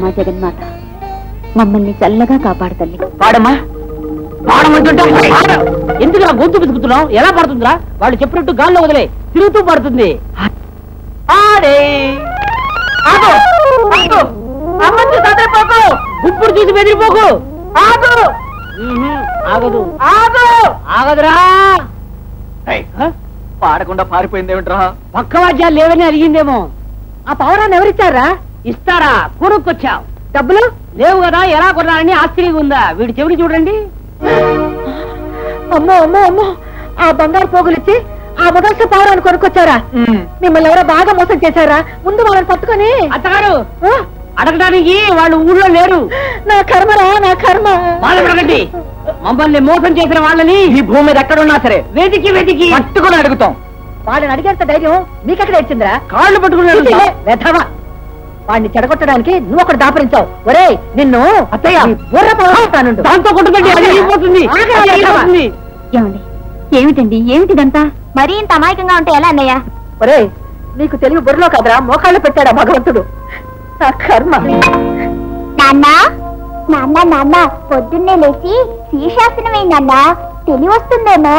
జగన్మాత మమ్మల్ని చల్లగా కాపాడు తల్లి పాడమ్మా పాడమంటుంటా పాడు. ఎందుకు నా గొంతు పిసుకుతున్నావు ఎలా పడుతుందిరా వాళ్ళు చెప్పినట్టు గాల్లో వదిలే తిరుగుతూ పడుతుంది ఆడే ఆగు ఆగు అమ్మని చదివిపోకు గుప్పుడు చూసి బెదిరిపోకు ఆగు ఉహుం, ఆగదు ఆగు ఆగదురా హ? పాడకుండా పారిపోయిందేమిట్రా పక్క వాద్యాలు లేవని అడిగిందేమో ఆ పవరాన్ని ఎవరిచ్చారా ఇస్తారా కొనుక్కొచ్చావు డబ్బులు లేవు కదా ఎలా కొన్నారని ఆశ్చర్యంగా ఉందా వీడి చెవిడి చూడండి అమ్మో అమ్మో అమ్మో ఆ బంగారు పోగులిచ్చి ఆ మొదటి పౌరాన్ని కొనుక్కొచ్చారా మిమ్మల్ని ఎవరో బాగా మోసం చేశారా ముందు వాళ్ళని పట్టుకొని అత్తగారు ఆ, అడగడానికి వాళ్ళు ఊళ్ళో లేరు నా కర్మరా నా కర్మ బాధపడకండి మమ్మల్ని మోసం చేసిన వాళ్ళని ఈ భూమి మీద ఎక్కడున్నా సరే వెతికి వెతికి పట్టుకుని అడుగుతాం వాళ్ళని అడిగేంత ధైర్యం మీకెక్కడ ఇచ్చిందిరా కాళ్ళు పట్టుకున్నాడు చిచి, వెధవ. వాడిని చెడగొట్టడానికి నువ్వు ఒకటి దాపరించావు ఒరే నిన్ను అత్తయ్య. నీ బుర్ర పగలగొడతానుండు. దాంతో కొట్టుకండి అది అయిపోతుంది ఆగరా, అది వెధవ. అయిపోతుంది. ఏమండి ఏమిటండి ఏమిటిదంతా మరీ ఇంత అమాయకంగా ఉంటే ఎలా అన్నయ్య ఒరే నీకు తెలుగు బుర్రలో కదరా మోకాళ్ళు పెట్టాడా భగవంతుడు నా కర్మ నాన్న నాన్న నాన్న పొద్దున్నే లేచి శీర్షాసనం వేయి నాన్న తెలివి వస్తుందేమో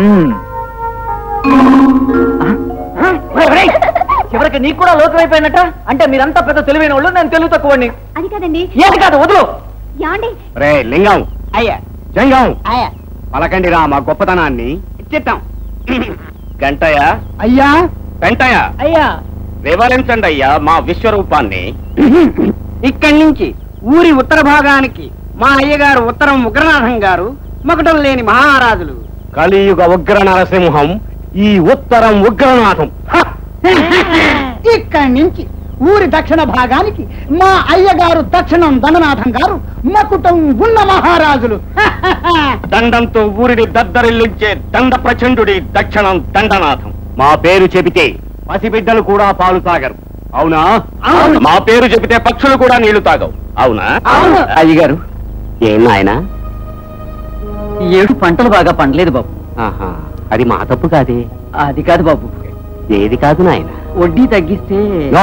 ఒరేయ్, ఒరేయ్, చివరికి నీకు కూడా లోకం అయిపోయినట్ట అంటే మీరంతా పెద్ద తెలివైన వాళ్ళు నేను తెలుగు తక్కువండి అది కదండి ఏది కాదు వదులు ఏమండి రే లింగం అయ్యా జంగం అయ్యా పలకండి రా మా గొప్పతనాన్ని ఇచ్చిద్దాం గంటయ్య అయ్యా వెంటయ్య అయ్యా వివరించండి అయ్యా మా విశ్వరూపాన్ని ఇక్కడి నుంచి ఊరి ఉత్తర భాగానికి మా అయ్యగారు ఉత్తరం ఉగ్రనాథం గారు మకటం లేని మహారాజులు కలియుగ ఉగ్ర నరసింహం ఈ ఉత్తరం ఉగ్రనాథం హ! ఇక్కడి నుంచి ఊరి దక్షిణ భాగానికి మా అయ్యగారు దక్షిణం దండనాథం గారు మకుటం ఉన్న మహారాజులు దండంతో ఊరిని దద్దరిల్లించే దండ ప్రచండుడి దక్షిణం దండనాథం మా పేరు చెబితే పసిబిడ్డలు కూడా పాలు తాగరు అవునా అవును. మా పేరు చెబితే పక్షులు కూడా నీళ్లు తాగవు అవునా అవును. అయ్యగారు ఏం నాయనా ఈ ఏడు పంటలు బాగా పండలేదు బాబు ఆహా అది మా తప్పు కాదే అది కాదు బాబు ఏది కాదు నాయన వడ్డీ తగ్గిస్తే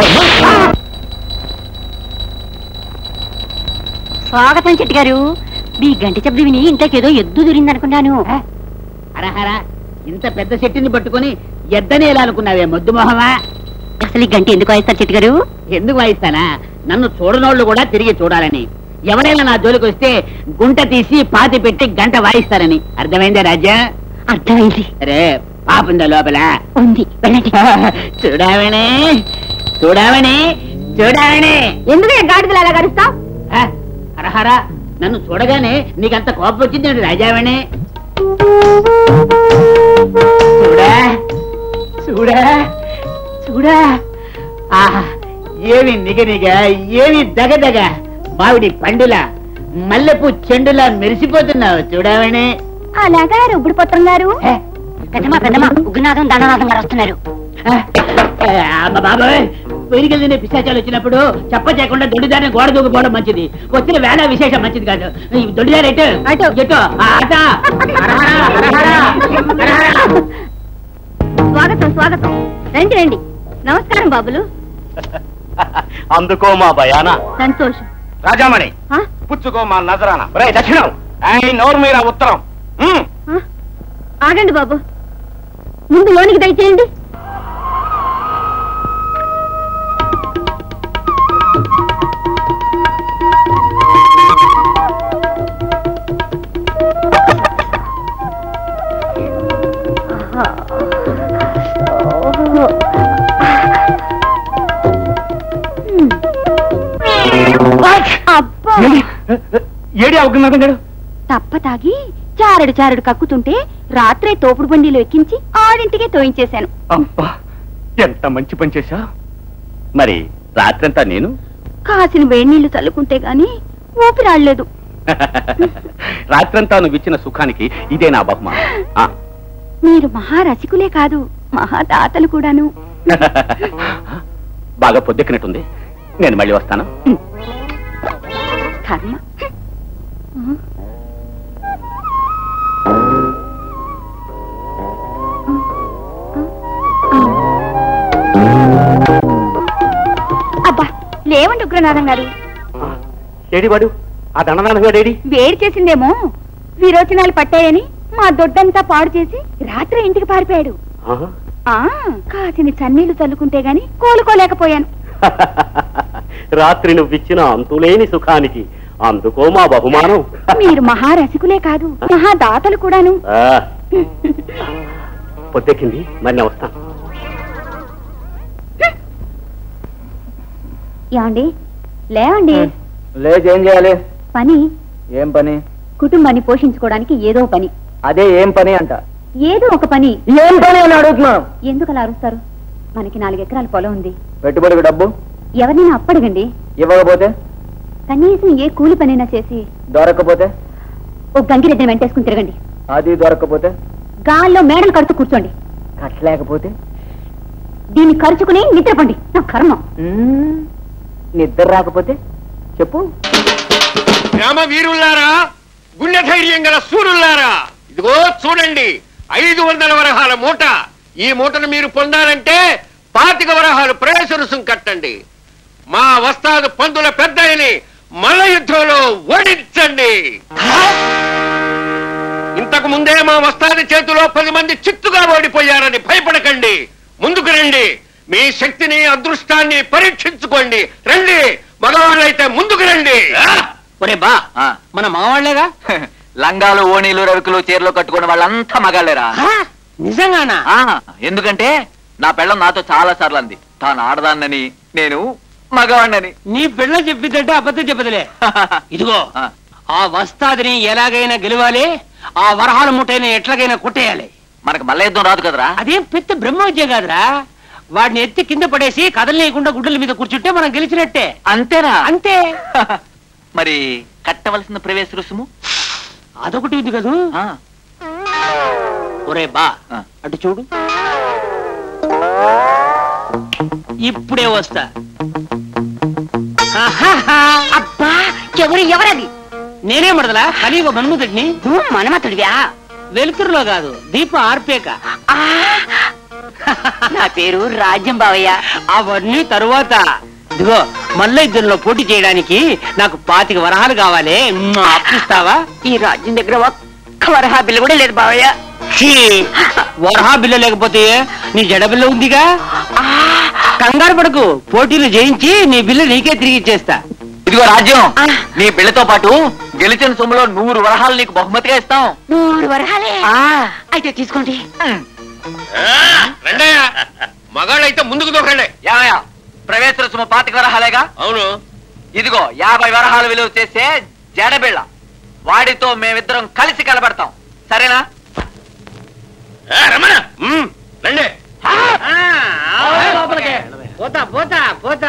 స్వాగతం చెట్టు గారు మీ గంట శబ్దం విని ఇంతకేదో ఎద్దు దూరిందనుకున్నాను హరహర ఇంత పెద్ద చెట్టుని పట్టుకొని ఎద్దనే ఎలా అనుకున్నావే మొద్దు మొహమా అసలు ఈ గంట ఎందుకు వాయిస్తారు చెట్టు గారు ఎందుకు వాయిస్తానా నన్ను చూడనోళ్ళు కూడా తిరిగి చూడాలని ఎవరైనా నా జోలికి వస్తే గుంట తీసి పాతి పెట్టి గంట వాయిస్తారని అర్థమైందా రాజా అర్థమైంది అరే పాపుందా లోపల ఉంది వెళ్ళండి చూడావనే చూడావనే చూడావనే ఎందుకు గాడిదలు అలా గడుస్తావు హ, హరహర నన్ను చూడగానే నీకంత కోపం వచ్చింది రాజావనే చూడా చూడా చూడా ఆహా ఏమి నిగనిగ ఏమి దగదగ మావిడి పండుల మల్లెపూ చెండులా మెరిసిపోతున్నావు చూడవనే అలాగా రుబ్బుడు పత్రం గారు పెద్దమా పెద్దమా ఉగ్రనాథం దండనాథం గారు వస్తున్నారు అమ్మ బాబాయ్ పెరిగెళ్ళిన పిశాచాలు వచ్చినప్పుడు చెప్ప చేయకుండా దొడ్డిదారిని గోడ దూకపోవడం మంచిది వచ్చిన వేళ విశేషం మంచిది కాదు ఈ దొడ్డిదారి ఎటు అటు. ఎటు ఆ, అట. హరహర, హరహర, హరహర. స్వాగతం స్వాగతం రండి రండి నమస్కారం బాబులు అందుకో మా భయానా సంతోషం రాజామణి ఆ? పుచ్చుకో మా నజరాన రే దక్షిణం ఐ నోరు మీరా ఉత్తరం ఉమ్. ఆ? ఆగండి బాబు ముందు లోనికి దయచేయండి అబ్బా ఏడి? ఏడి అవుకున్నాడు గారు తప్ప తాగి చారడు చారడు కక్కుతుంటే రాత్రే తోపుడు బండిలో ఎక్కించి ఆడింటికే తోయించేశాను అబ్బా ఎంత మంచి పని చేశా మరి రాత్రంతా నేను కాసిన వేడినీళ్లు చల్లుకుంటే గాని ఊపిరాడలేదు రాత్రంతా నువ్వు ఇచ్చిన సుఖానికి ఇదే నా బహుమానం ఆ. మీరు మహారసికులే కాదు మహాదాతలు కూడాను బాగా పొద్దెక్కినట్టుంది నేను మళ్ళీ వస్తాను కర్మ అబ్బా లేవండి ఉగ్రనాథం గారు ఏడి వాడు ఆ దండనాథగాడేడి వేడి చేసిందేమో విరోచనాలు పట్టాయని మా దొడ్డంతా పాడు చేసి రాత్రి ఇంటికి పారిపోయాడు ఆహా. ఆ కాసిని చన్నీళ్లు చల్లుకుంటే గాని కోలుకోలేకపోయాను రాత్రి నువ్విచ్చిన అంతులేని సుఖానికి అందుకో మా బహుమానం మీరు మహారసికులే కాదు మహాదాతలు కూడాను ఆ, పొద్దెక్కింది మరి నేను వస్తాను ఏమండి లేవండి లేదు ఏం చేయాలి పని ఏం పని కుటుంబాన్ని పోషించుకోవడానికి ఏదో పని అదే ఏం పని అంట ఏదో ఒక పని ఏం పని అని అడుగుతున్నాం ఎందుకు అలా అరుస్తారు మనకి నాలుగు ఎకరాల పొలం ఉంది పెట్టుబడికి డబ్బు ఎవరినైనా అప్పడగండి ఇవ్వకపోతే కనీసం ఏ కూలి పనైనా చేసి దొరకకపోతే ఓ గంగిరెద్దుని వెంటేసుకుని తిరగండి అది దొరకకపోతే గాల్లో మేడలు కడుతూ కూర్చోండి కట్టలేకపోతే దీన్ని ఖర్చుకుని నిద్రపండి నా కర్మ మ్మ్. నిద్ర రాకపోతే చెప్పు గ్రామ వీరుల్లారా గుండె ధైర్యం గల సూరుల్లారా ఇదిగో చూడండి ఐదు వందల వరహాల మూట ఈ మూటను మీరు పొందాలంటే పాతిక వరహాలు ప్రవేశ రుసుం కట్టండి మా వస్తాదు పందుల పెద్దయని మల్ల యుద్ధంలో ఓడించండి ఇంతకు ముందే మా వస్తాది చేతిలో పది మంది చిత్తుగా ఓడిపోయారని భయపడకండి ముందుకు రండి మీ శక్తిని అదృష్టాన్ని పరీక్షించుకోండి రండి మగవాళ్ళైతే ముందుకు రండి ఒరే బా మన మగవాళ్లేగా లంగాలు ఓణీలు రవికులు చీరలు కట్టుకున్న వాళ్ళంతా మగాళ్ళేరా నిజంగానా ఆ, ఎందుకంటే నా పెళ్ళం నాతో చాలా సార్లు అంది తాను ఆడదాన్నని నేను మగవాణ్ణని నీ పిల్ల చెప్పిందంటే అబద్ధం చెప్పదులే ఇదిగో ఆ. ఆ వస్తాదిని ఎలాగైనా గెలవాలి ఆ వరహాల ముట్టైన ఎట్లాగైనా కొట్టేయాలి మనకు మల్ల యుద్ధం రాదు కదరా అదేం పెద్ద బ్రహ్మవిద్య కాదురా వాడిని ఎత్తి కింద పడేసి కదలలేకుండా గుడ్డల మీద కూర్చుంటే మనం గెలిచినట్టే అంతేనా అంతే మరి కట్టవలసిన ప్రవేశ రుసుము అదొకటి ఉంది కదా ఆ, ఒరే బా ఆ. అటు చూడు ఇప్పుడే వస్తా ఆహాహా. అబ్బా ఎవరు ఎవరది నేనే మడదలా కలియుగ మన్మధుడిని నువ్వు మనమతుడివ్యా వెలుతురులో కాదు దీపం ఆర్పేక నా పేరు రాజ్యం బావయ్య అవన్నీ తరువాత ఇదిగో మల్ల ఇద్దరిలో పోటీ చేయడానికి నాకు పాతిక వరహాలు కావాలి మ్మ్, అప్పిస్తావా ఈ రాజ్యం దగ్గర ఒక్క వరహా బిల్లు కూడా లేదు బావయ్య ఛీ, వరహా బిల్ల లేకపోతే నీ జడ బిల్ల ఉందిగా కంగారు పడకు పోటీలు జయించి నీ బిల్లు నీకే తిరిగి ఇచ్చేస్తా ఇదిగో రాజ్యం నీ బిళ్ళతో పాటు గెలిచిన సొమ్ములో నూరు వరహాలు నీకు బహుమతిగా ఇస్తాం నూరు వరహాలే అయితే తీసుకోండి రండయ్యా మగాళ్ళైతే ముందుకు దూకండి ఏమయ్యా ప్రవేశ రుసుము పాతిక వరహాలేగా అవును ఇదిగో యాభై వరహాలు విలువ చేసే జడబిళ్ళ వాడితో మేమిద్దరం కలిసి కలబడతాం సరేనా ఏ, రమణ ఉమ్, రండి పోతా పోతా పోతా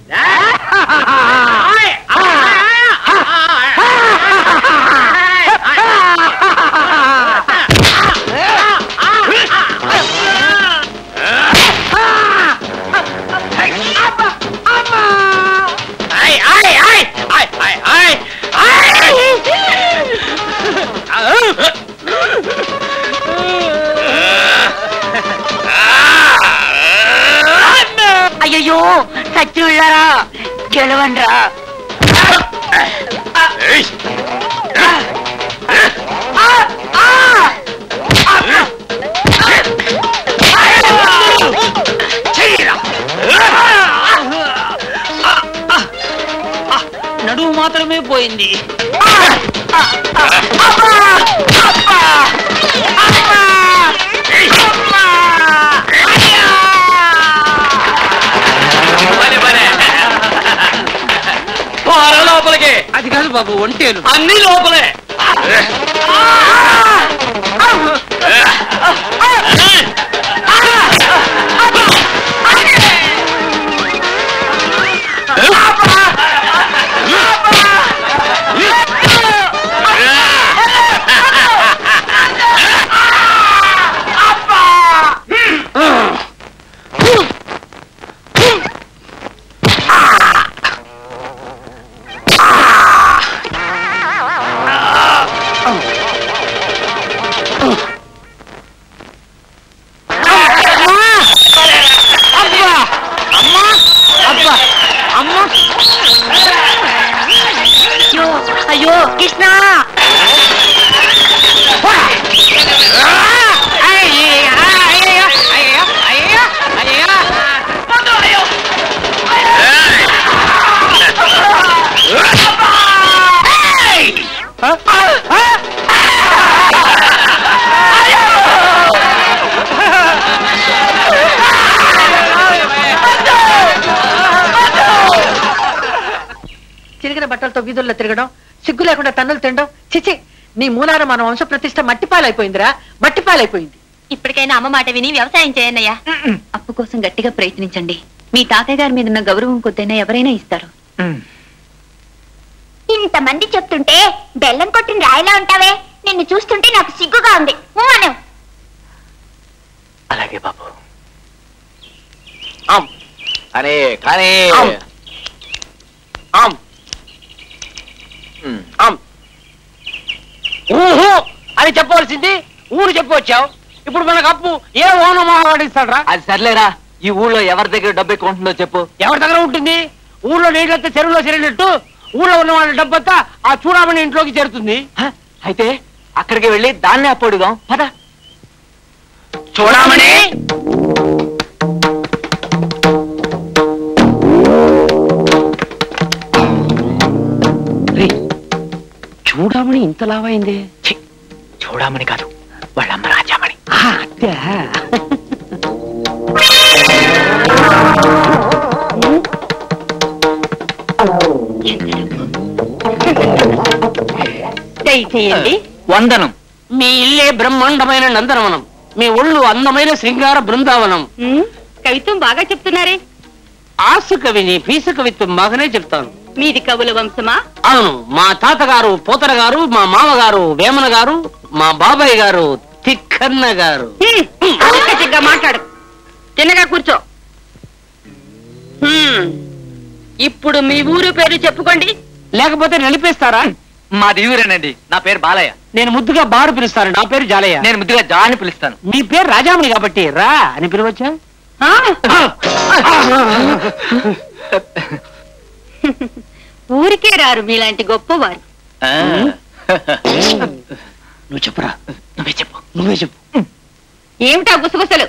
అయ్యో సచ్చి వెళ్ళారా గెలవండ్రా ఏయ్, నడువు మాత్రమే పోయింది పోరా లోపలికి అది కాదు బాబు ఒంటేలు అన్ని లోపలే కృష్ణ చిరిగిన బట్టలతో వీధుల్లో తిరగడం సిగ్గు లేకుండా తన్నులు తినడం చిచి నీ మూలాన మన వంశ ప్రతిష్ట మట్టిపాలైపోయిందిరా మట్టిపాలైపోయింది ఇప్పటికైనా అమ్మ మాట విని వ్యవసాయం చేయన్నయ్యా అప్పు కోసం గట్టిగా ప్రయత్నించండి మీ తాతయ్య గారి మీద ఉన్న గౌరవం కొద్దైనా ఎవరైనా ఇస్తారు ఇంతమంది చెప్తుంటే బెల్లం కొట్టిన రాయిలా ఉంటావే నిన్ను చూస్తుంటే నాకు సిగ్గుగా ఉంది ఊ అను అలాగే బాబు ఆమ్ కానీ కానీ ఆమ్. ఆమ్ ఉమ్. ఆమ్ ఊహు అని చెప్పవలసింది ఊరు చెప్పొచ్చావు ఇప్పుడు మనకు అప్పు ఏ ఓనమో వాడిస్తాడ్రా అది సర్లేరా ఈ ఊళ్ళో ఎవరి దగ్గర డబ్బు ఎక్కువ ఉంటుందో చెప్పు ఎవరి దగ్గర ఉంటుంది ఊళ్ళో నీళ్ళంతా చెరువులో చేరినట్టు ఊళ్ళో ఉన్న వాళ్ళ డబ్బంతా ఆ చూడమని ఇంట్లోకి చేరుతుంది హ? అయితే అక్కడికి వెళ్ళి దాన్నే అప్పడుదాం పద చూడమని చూడమని ఇంత లావైంది ఛీ, చూడమని కాదు వాళ్ళమ్మ రాజామణి అత్తే దయచేయండి వందనం మీ ఇల్లే బ్రహ్మాండమైన నందనవనం మీ ఒళ్ళు అందమైన శృంగార బృందావనం ఉమ్, కవిత్వం బాగా చెప్తున్నారే ఆసు కవిని పీసు కవిత్వం బాగానే చెప్తాను మీది కవుల వంశమా అవును మా తాతగారు పోతన గారు మా మామగారు వేమన గారు మా బాబాయ్ గారు తిక్కన్న గారు హ్మ్, అతిశయగా మాట్లాడు తిన్నగా కూర్చో హ్మ్, ఇప్పుడు మీ ఊరు పేరు చెప్పుకోండి లేకపోతే నలిపేస్తారా మాది ఊరేనండి నా పేరు బాలయ్య నేను ముద్దుగా బారు పిలుస్తాను నా పేరు జాలయ్య నేను ముద్దుగా జా అని పిలుస్తాను మీ పేరు రాజామణి కాబట్టి రా అని పిలవచ్చా ఆ? ఊరికే రారు మీలాంటి గొప్పవారు ఆ. నువ్వు చెప్పురా నువ్వే చెప్పు నువ్వే చెప్పు ఏమిటా గుసగుసలు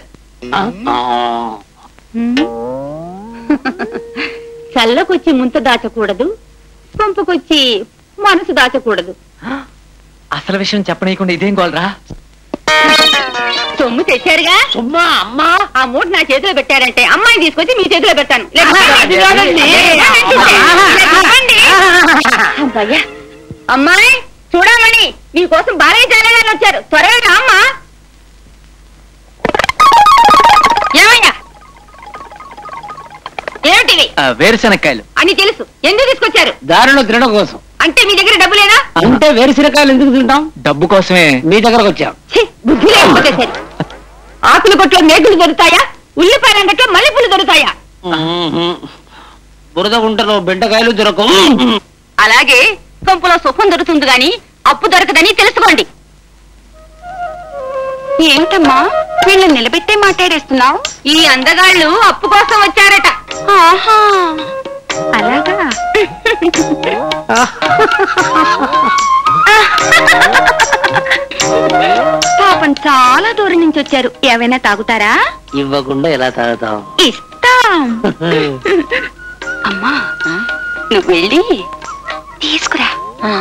చల్లకొచ్చి ముంత దాచకూడదు పంపుకొచ్చి మనసు దాచకూడదు అసలు విషయం చెప్పనీయకుండా ఇదేం గోల్రా సొమ్ము తెచ్చారుగా సుమ్మా అమ్మా ఆ మూట నా చేతిలో పెట్టారంటే అమ్మాయిని తీసుకొచ్చి మీ చేతిలో పెడతాను లేకపోతే అది కాదండి. లేకపోండి. అబ్బయ్యా. అమ్మాయి చూడమని మీకోసం బాలయ్య జాలయ్య గారు వచ్చారు త్వరగా రా అమ్మా ఏమయ్యా ఏమిటివి వేరుశనక్కాయలు అని తెలుసు ఎందుకు తీసుకొచ్చారు దారిలో తినడం కోసం అంటే మీ దగ్గర డబ్బు లేదా అంటే వేరుశనకాయలు ఎందుకు తింటాం డబ్బు కోసమే మీ దగ్గరకు వచ్చాం ఛీ, బుద్ధి లేకపోతే సరి ఆకుల కొట్లో మేకులు దొరుకుతాయా ఉల్లిపాయల అంగట్లో మల్లెపూలు దొరుకుతాయా బురద గుంటలో బెండకాయలు దొరకవు అలాగే కొంపులో సుఖం దొరుకుతుంది గాని అప్పు దొరకదని తెలుసుకోండి ఏమిటమ్మా వీళ్ళని నిలబెట్టే మాట్లాడేస్తున్నావు ఈ అందగాళ్ళు అప్పు కోసం వచ్చారట ఆహా అలాగా పాపం చాలా దూరం నుంచి వచ్చారు ఏమైనా తాగుతారా ఇవ్వకుండా ఎలా తాగుతాం ఇస్తాం అమ్మా నువ్వు వెళ్ళి తీసుకురా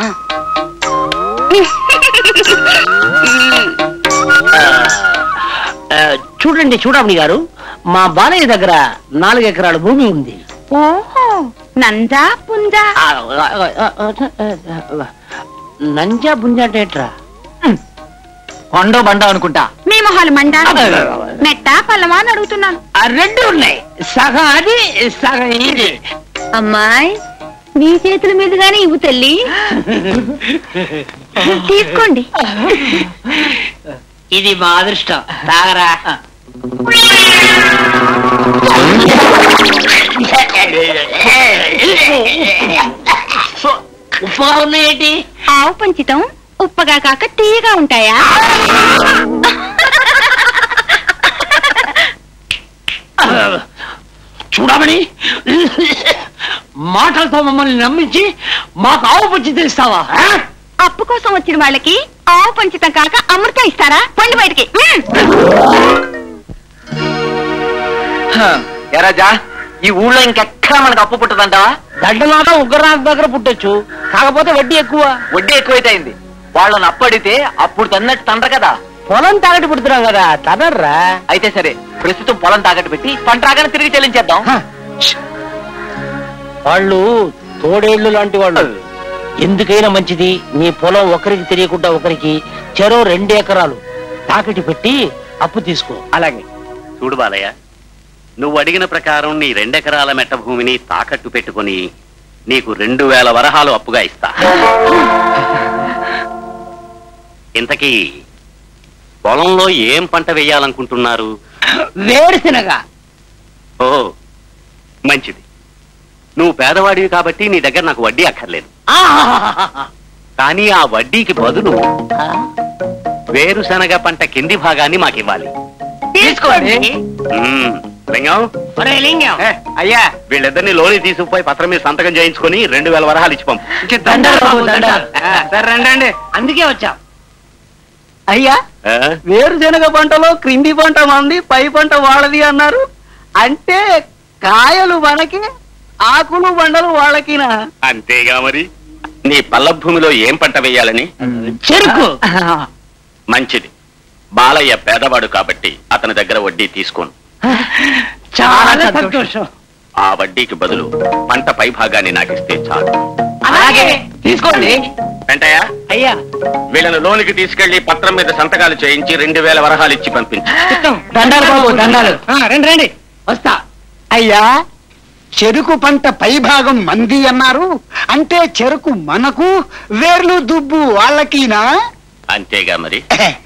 ఆ, చూడండి చూడమణి గారు మా బాలయ్య దగ్గర నాలుగు ఎకరాల భూమి ఉంది ఓహో నంజా పుంజా ఆ, ఆ, ఆ, ఆ, నంజా బుంజా అంటే ఎట్రా కొండో బండ అనుకుంటా మీ మొహాలు మండా మెట్టా పల్లవా అని అడుగుతున్నాను ఆ రెండు ఉన్నాయి సగం అది సగం ఇది అమ్మాయి మీ చేతుల మీదుగానే ఇవ్వు తల్లి తీసుకోండి ఇది మా అదృష్టం తాగరా ఉప్పుగా ఉన్నాయేంటి ఆవు పంచితం ఉప్పగా కాక తీయగా ఉంటాయా చూడమని మాటలతో మమ్మల్ని నమ్మించి మాకు ఆవు పుచ్చి తెస్తావా అప్పు కోసం వచ్చిన వాళ్ళకి ఆవు పంచితం కాక అమృతం ఇస్తారా పండి బయటికి ఎరాజా ఈ ఊళ్ళో ఇంకెక్కడా మనకు అప్పు పుట్టదంటావా దండనాథం ఉగ్రనాథ్ దగ్గర పుట్టొచ్చు కాకపోతే వడ్డీ ఎక్కువ వడ్డీ ఎక్కువైతే అయింది వాళ్ళని అప్పడితే అప్పుడు తన్నట్టు తండ్ర కదా పొలం తాగటి పుడుతున్నాం కదా తనర్రా అయితే సరే ప్రస్తుతం పొలం తాకట్టు పెట్టి పంట రాగానే తిరిగి చెల్లించేద్దాం వాళ్ళు తోడేళ్లు లాంటి వాళ్ళు ఎందుకైనా మంచిది నీ పొలం ఒకరికి తెలియకుండా ఒకరికి చెరో రెండు ఎకరాలు తాకటి పెట్టి అప్పు తీసుకో అలాగే చూడు బాలయ్య నువ్వు అడిగిన ప్రకారం నీ రెండెకరాల మెట్ట భూమిని తాకట్టు పెట్టుకుని నీకు రెండు వేల వరహాలు అప్పుగా ఇస్తా ఇంతకీ పొలంలో ఏం పంట వేయాలనుకుంటున్నారు వేరుశనగ ఓ మంచిది నువ్వు పేదవాడివి కాబట్టి నీ దగ్గర నాకు వడ్డీ అక్కర్లేదు కానీ ఆ వడ్డీకి బదులు వేరుశనగ పంట కింది భాగాన్ని మాకివ్వాలి తీసుకోండి మ్మ్. లింగం ఒరే లింగం ఏ, అయ్యా వీళ్ళిద్దరిని లోని తీసుకుపోయి పత్రం మీద సంతకం చేయించుకుని రెండు వేల వరహాలు ఇచ్చి పంపు దండాలు బాబు, దండాలు. సరే రండి అందుకే వచ్చాం అయ్యా ఆ? వేరుశనగ పంటలో క్రింది పంట మంది పై పంట వాళ్ళది అన్నారు అంటే కాయలు మనకి ఆకులు బండలు వాళ్ళకినా అంతేగా మరి నీ పల్ల భూమిలో ఏం పంట వేయాలని చెరుకు మంచిది బాలయ్య పేదవాడు కాబట్టి అతని దగ్గర వడ్డీ తీసుకోను చాలా సంతోషం ఆ వడ్డీకి బదులు పంట పై భాగాన్ని నాకిస్తే చాలు అలాగే తీసుకోండి వెంటయ్య అయ్యా వీళ్ళని లోనికి తీసుకెళ్లి పత్రం మీద సంతకాలు చేయించి రెండు వేల వరహాలు ఇచ్చి పంపించు దండాలు బాబు దండాలు రండి రండి వస్తా అయ్యా చెరుకు పంట పైభాగం మంది అన్నారు అంటే చెరుకు మనకు వేర్లు దుబ్బు వాళ్ళకినా అంతేగా మరి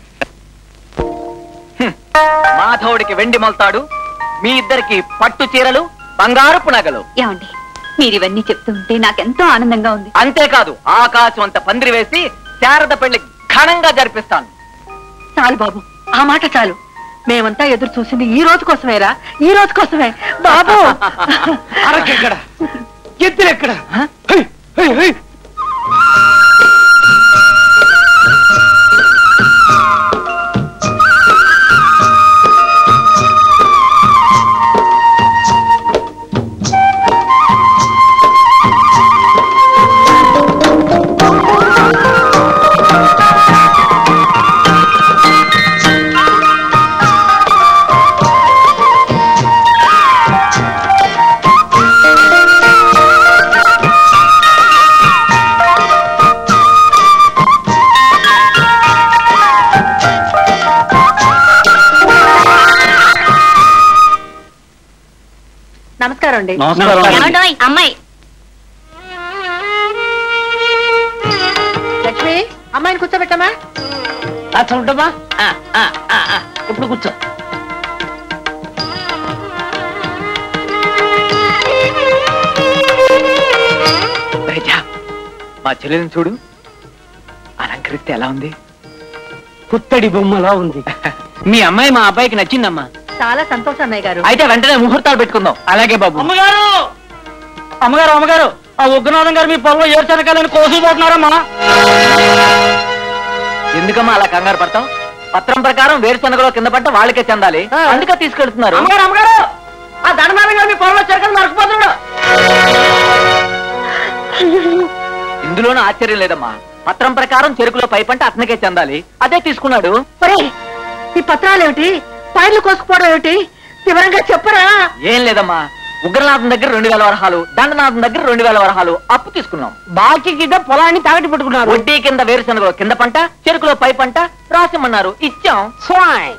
మాధవుడికి వెండి మొలతాడు మీ ఇద్దరికి పట్టు చీరలు బంగారపు నగలు ఏమండి మీరు ఇవన్నీ చెప్తూ ఉంటే నాకెంతో ఆనందంగా ఉంది అంతేకాదు ఆకాశం అంత పందిరి వేసి శారద పెళ్లి ఘనంగా జరిపిస్తాను చాలు బాబు ఆ మాట చాలు మేమంతా ఎదురు చూసింది ఈ రోజు కోసమేరా ఈ రోజు కోసమే బాబు అరకెక్కడ ఎత్తులెక్కడ హై, హై, హై. నమస్కారం అండి ఏమండోయ్ అమ్మాయి లక్ష్మి అమ్మాయిని కూర్చోబెట్టమా అట్లా ఉంటామా ఆ, ఆ, ఆ, ఆ. ఇప్పుడు కూర్చో రేజా, మా చెల్లెని చూడు అలంకరిస్తే ఎలా ఉంది పుత్తడి బొమ్మలా ఉంది మీ అమ్మాయి మా అబ్బాయికి నచ్చిందమ్మా చాలా సంతోషం అన్నయ్య గారు అయితే వెంటనే ముహూర్తాలు పెట్టుకుందాం అలాగే బాబు అమ్మగారు అమ్మగారు అమ్మగారు ఆ ఉగ్రనాథం గారు మీ పొలంలో ఏర్చనకాలని కోసుకుపోతున్నారమ్మా ఎందుకమ్మా అలా కంగారు పడతాం పత్రం ప్రకారం వేరుశనగలో కింద పడ్డ వాళ్ళకే చెందాలి అందుకే తీసుకెళ్తున్నారు అమ్మగారు అమ్మగారు ఆ దండనాథం గారు మీ పొలంలో చెరకలు నరుకుపోతున్నాడు ఇందులోనూ ఆశ్చర్యం లేదమ్మా పత్రం ప్రకారం చెరుకులో పై పంట అతనికే చెందాలి అదే తీసుకున్నాడు ఒరే ఈ పత్రాలు ఏమిటి పైర్లు కోసుకుపోవడం ఏమిటి వివరంగా చెప్పరా ఏం లేదమ్మా ఉగ్రనాథం దగ్గర రెండు వేల వరహాలు దండనాథం దగ్గర రెండు వేల వరహాలు అప్పు తీసుకున్నాం బాకీ కింద పొలాన్ని తాగటి పెట్టుకున్నారు వడ్డీ కింద వేరుశనగలో కింద పంట చెరుకులో పై పంట రాసిమ్మన్నారు ఇచ్చాం స్వాయ్.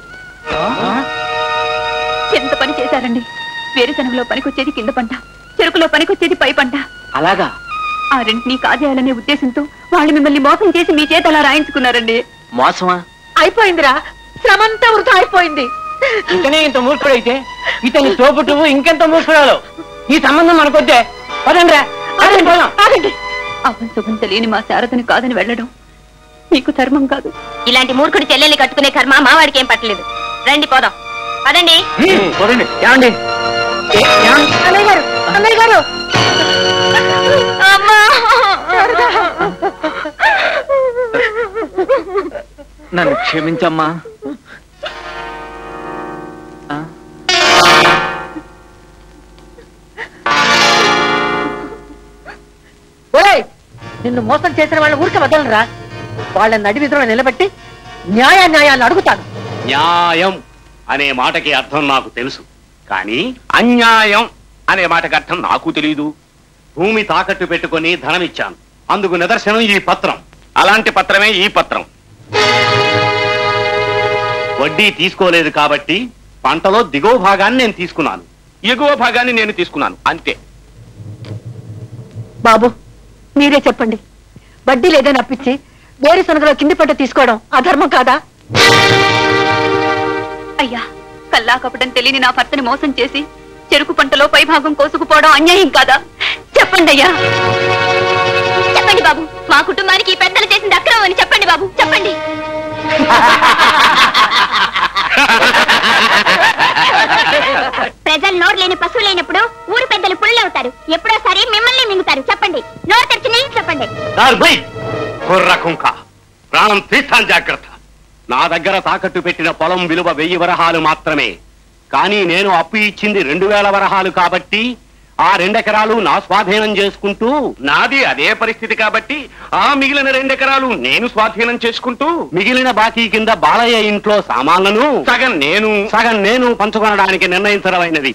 ఎంత పని చేశారండి వేరుశనగలో పనికొచ్చేది కింద పంట చెరుకులో పనికొచ్చేది పై పంట అలాగా ఆ రెంటిని కాజేయాలనే ఉద్దేశంతో వాళ్ళు మిమ్మల్ని మోసం చేసి మీ చేత అలా రాయించుకున్నారండి మోసమా అయిపోయిందిరా శ్రమంతా వృధా అయిపోయింది ఇతనే ఇంత మూర్ఖుడైతే ఇతని తోపుటు ఇంకెంత మూర్ఖురాలు ఈ సంబంధం మనకొద్దే పదండి రా. పదండి, పోదాం. ఆగండి అవ్వం శుభం తెలియని మా శారదను కాదని వెళ్ళడం మీకు ధర్మం కాదు ఇలాంటి మూర్ఖుడి చెల్లెల్ని కట్టుకునే కర్మ మావాడికి ఏం పట్టలేదు రండి పోదాం పదండి చూడండి ఏమండి అన్నయ్య గారు అన్నయ్య గారు నన్ను క్షమించమ్మా ఆ? ఒరేయ్ నిన్ను మోసం చేసిన వాళ్ళ ఊరికి వదలరా వాళ్ళ నడి విధులు నిలబెట్టి న్యాయ న్యాయాలు అడుగుతాను న్యాయం అనే మాటకి అర్థం నాకు తెలుసు కానీ అన్యాయం అనే మాటకి అర్థం నాకు తెలియదు భూమి తాకట్టు పెట్టుకొని ధనమిచ్చాను అందుకు నిదర్శనం ఈ పత్రం అలాంటి పత్రమే ఈ పత్రం వడ్డీ తీసుకోలేదు కాబట్టి పంటలో దిగువ భాగాన్ని నేను తీసుకున్నాను ఎగువ భాగాన్ని నేను తీసుకున్నాను అంతే బాబు మీరే చెప్పండి వడ్డీ లేదని అప్పించి వేరుశనగలో కింది పంట తీసుకోవడం అధర్మం కాదా అయ్యా కల్లా కపటం తెలియని నా భర్తని మోసం చేసి చెరుకు పంటలో పైభాగం కోసుకుపోవడం అన్యాయం కాదా చెప్పండి అయ్యా చెప్పండి బాబు మా కుటుంబానికి ఈ పెద్దలు చేసింది అక్రమం అని చెప్పండి బాబు చెప్పండి ప్రజలు నోరు లేని పశువు లేనప్పుడు ఊరు పెద్దలు పుల్లవుతారు ఎప్పుడోసారి మిమ్మల్ని మింగుతారు చెప్పండి నోరు తెరిచి నేను చెప్పండి నార్మై! కుర్ర కుంక ప్రాణం తీస్తాను జాగ్రత్త నా దగ్గర తాకట్టు పెట్టిన పొలం విలువ వెయ్యి వరహాలు మాత్రమే కానీ నేను అప్పు ఇచ్చింది రెండు వేల వరహాలు కాబట్టి ఆ రెండెకరాలు నా స్వాధీనం చేసుకుంటూ నాది అదే పరిస్థితి కాబట్టి ఆ మిగిలిన రెండెకరాలు నేను స్వాధీనం చేసుకుంటూ మిగిలిన బాకీ కింద బాలయ్య ఇంట్లో సామాన్లను సగం నేను సగం నేను పంచుకొనడానికి నిర్ణయించడమైనది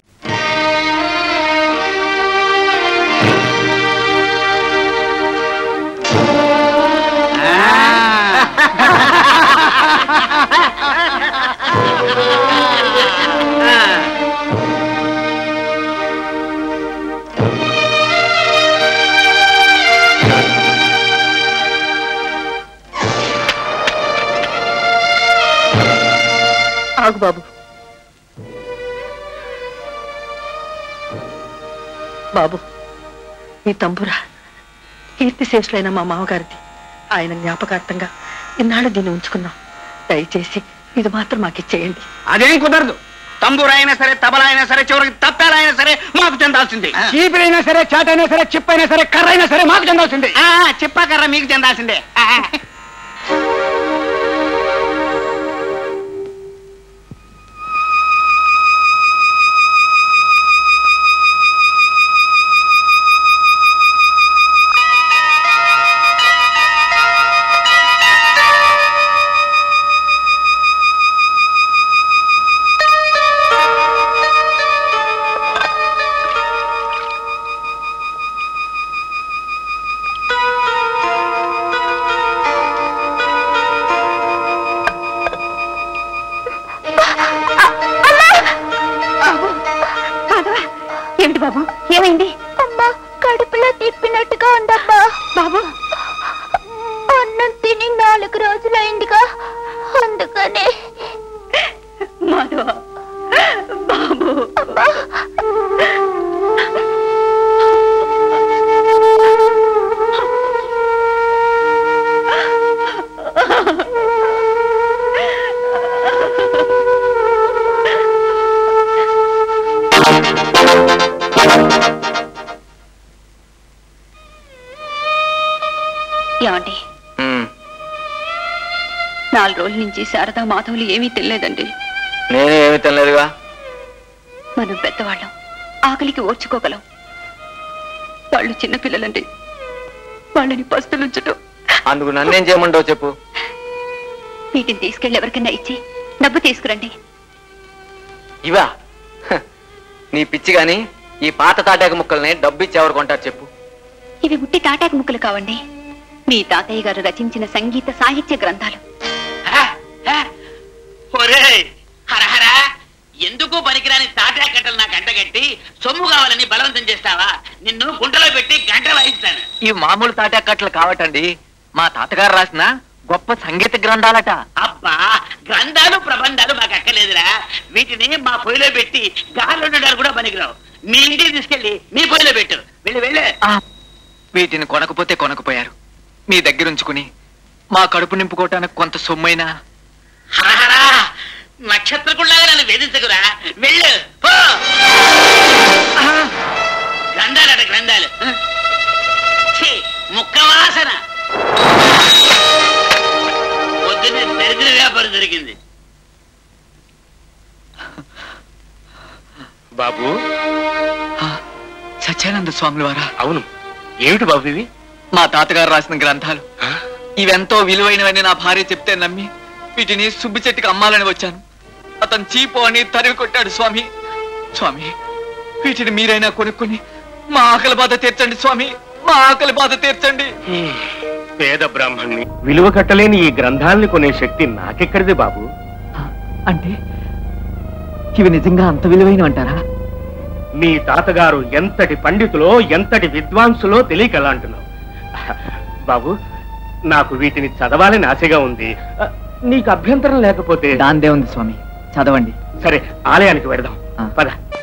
ఆగు బాబు బాబు ఈ తంబురా కీర్తిశేషులైన మా మామగారిది ఆయన జ్ఞాపకార్థంగా ఇన్నాళ్ళు దీన్ని ఉంచుకున్నాం దయచేసి ఇది మాత్రం మాకు ఇచ్చేయండి అదేం కుదరదు తంబూరు అయినా సరే తబలా అయినా సరే చివరికి తప్పాలైనా సరే మాకు చెందాల్సిందే చీపిరైనా సరే చాటైనా సరే చిప్పైనా సరే కర్ర అయినా సరే మాకు చెందాల్సిందే ఆ, చెప్పాకర్రా మీకు చెందాల్సిందే ఆ, ఆ. ఏమిటి బాబు ఏమైంది అమ్మా కడుపులో తిప్పినట్టుగా ఉందమ్మా బాబు అన్నం తిని నాలుగు రోజులైందిగా అందుకనే మాధవ బాబు ఏమండి నాలుగు రోజుల నుంచి శారదా మాధవులు ఏమీ తెలియదండి నేను ఏమీ తినలేదుగా మనం పెద్దవాళ్ళం ఆకలికి ఓర్చుకోగలం వాళ్ళు చిన్నపిల్లలండి వాళ్ళని పస్తులుంచటం అందుకు నన్నేం చేయమంటావు చెప్పు వీటిని తీసుకెళ్ళి ఎవరికైనా ఇచ్చి డబ్బు తీసుకురండి ఇవా హ, నీ పిచ్చి గాని ఈ పాత తాటాక ముక్కల్ని డబ్బు ఇచ్చి ఎవరు కొంటారు చెప్పు ఇవి ఉట్టి తాటాకు ముక్కలు కావండి మీ తాతయ్య గారు రచించిన సంగీత సాహిత్య గ్రంథాలు ఒరేయ్ హరహర ఎందుకు పనికిరాని తాటా కట్టలు నాకు అంటగట్టి సొమ్ము కావాలని బలవంతం చేస్తావా నిన్ను గుంటలో పెట్టి గంట వాయిస్తాను ఈ మామూలు తాటాక కట్టలు కావటండి మా తాతగారు రాసిన గొప్ప సంగీత గ్రంథాలట అబ్బా గ్రంథాలు ప్రబంధాలు మాకు అక్కర్లేదురా వీటిని మా పొయ్యిలో పెట్టి గాలి ఉండడానికి కూడా పనికిరావు మీ ఇంటికి తీసుకెళ్ళి మీ పొయ్యిలో పెట్టు వెళ్ళి వెళ్ళి ఆ, వీటిని కొనకపోతే కొనకపోయారు మీ దగ్గర ఉంచుకుని మా కడుపు నింపుకోవటానికి కొంత సొమ్మైనా హరహరా నక్షత్రకుల్లాగా నన్ను వేధించకురా వెళ్ళు పో గ్రంథాలట గ్రంథాలు బాబు సత్యానంద స్వాముల వారా అవును ఏమిటి బాబు ఇవి మా తాతగారు రాసిన గ్రంథాలు ఇవెంతో విలువైనవని నా భార్య చెప్తే నమ్మి వీటిని సుబ్బి చెట్టుకి అమ్మాలని వచ్చాను అతను చీపో అని తరివి కొట్టాడు స్వామి స్వామి వీటిని మీరైనా కొనుక్కొని మా ఆకలి బాధ తీర్చండి స్వామి మా ఆకలి బాధ తీర్చండి పేద బ్రాహ్మణ్ణి విలువ కట్టలేని ఈ గ్రంథాల్ని కొనే శక్తి నాకెక్కడిది బాబు అంటే ఇవి నిజంగా అంత విలువైనవంటారా మీ తాతగారు ఎంతటి పండితులో ఎంతటి విద్వాంసులో తెలియక ఎలా అంటున్నావు బాబు నాకు వీటిని చదవాలని ఆశగా ఉంది ఆ, నీకు అభ్యంతరం లేకపోతే దాందే ఉంది స్వామి చదవండి సరే ఆలయానికి వెడదాం ఆ. పద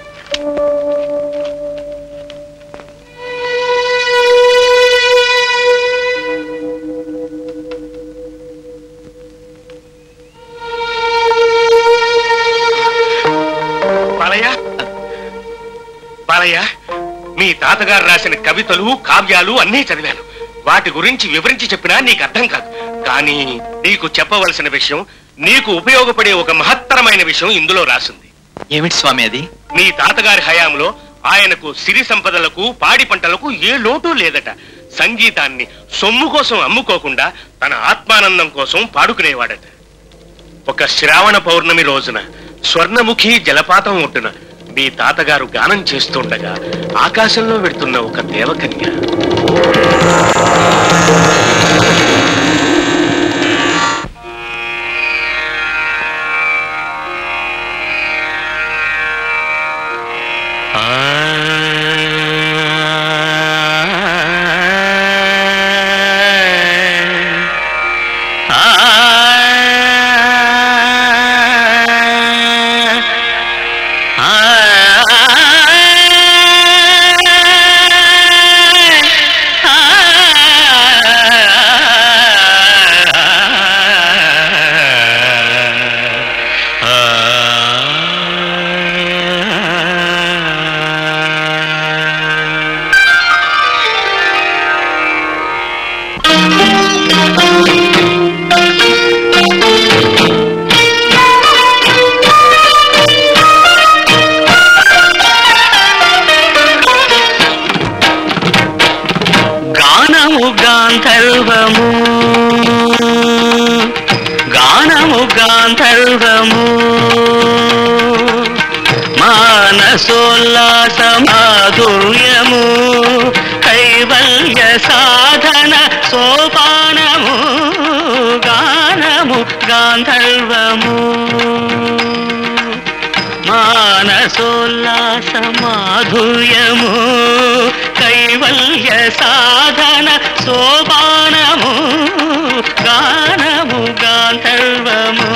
బాలయ్య బాలయ్య మీ తాతగారు రాసిన కవితలు కావ్యాలు అన్నీ చదివాను వాటి గురించి వివరించి చెప్పినా నీకు అర్థం కాదు కానీ నీకు చెప్పవలసిన విషయం నీకు ఉపయోగపడే ఒక మహత్తరమైన విషయం ఇందులో రాసింది ఏమిటి స్వామి అది మీ తాతగారి హయాంలో ఆయనకు సిరి సంపదలకు పాడి పంటలకు ఏ లోటు లేదట సంగీతాన్ని సొమ్ము కోసం అమ్ముకోకుండా తన ఆత్మానందం కోసం పాడుకునేవాడట ఒక శ్రావణ పౌర్ణమి రోజున స్వర్ణముఖి జలపాతం ఒడ్డున మీ తాతగారు గానం చేస్తుండగా ఆకాశంలో వెడుతున్న ఒక దేవకన్య గానము గాంధర్వము గానము గాంధర్వము మానసోల్లాస మాధుర్యము కైవల్య సాధన సోపానము గానము గాంధర్వము మానసోల్లాస మాధుర్యము కైవల్య సాధన సోపానము గానము గాంధర్వము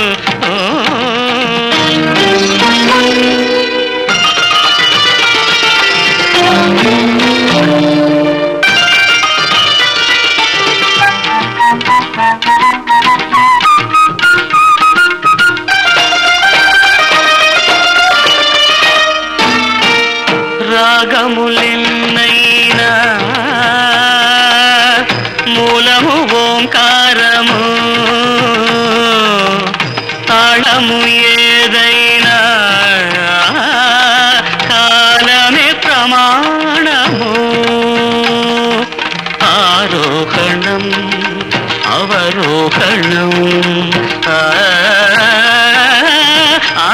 రాగములెన్నైనా మూలము ఓంకారము తాళము ఏదైనా కాలమే ప్రమాణము ఆరోహణం అవరోహణం ఆ, ఆ,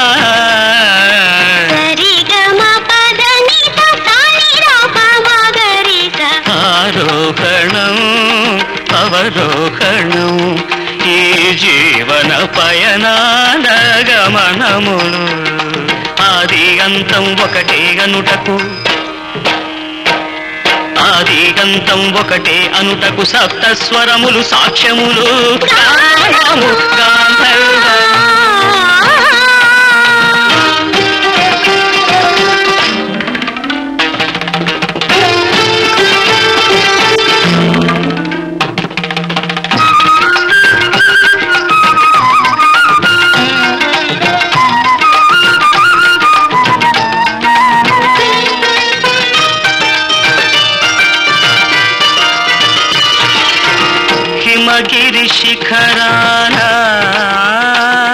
ఆరోహణం అవరోహణం ఈ జీవన పయనాల గమనములు ఆది అంతం ఒకటే అనుటకు ఆది అంతం ఒకటే అనుటకు సప్త స్వరములు సాక్ష్యములు గానము గాంధర్వ హిమగిరి శిఖరాన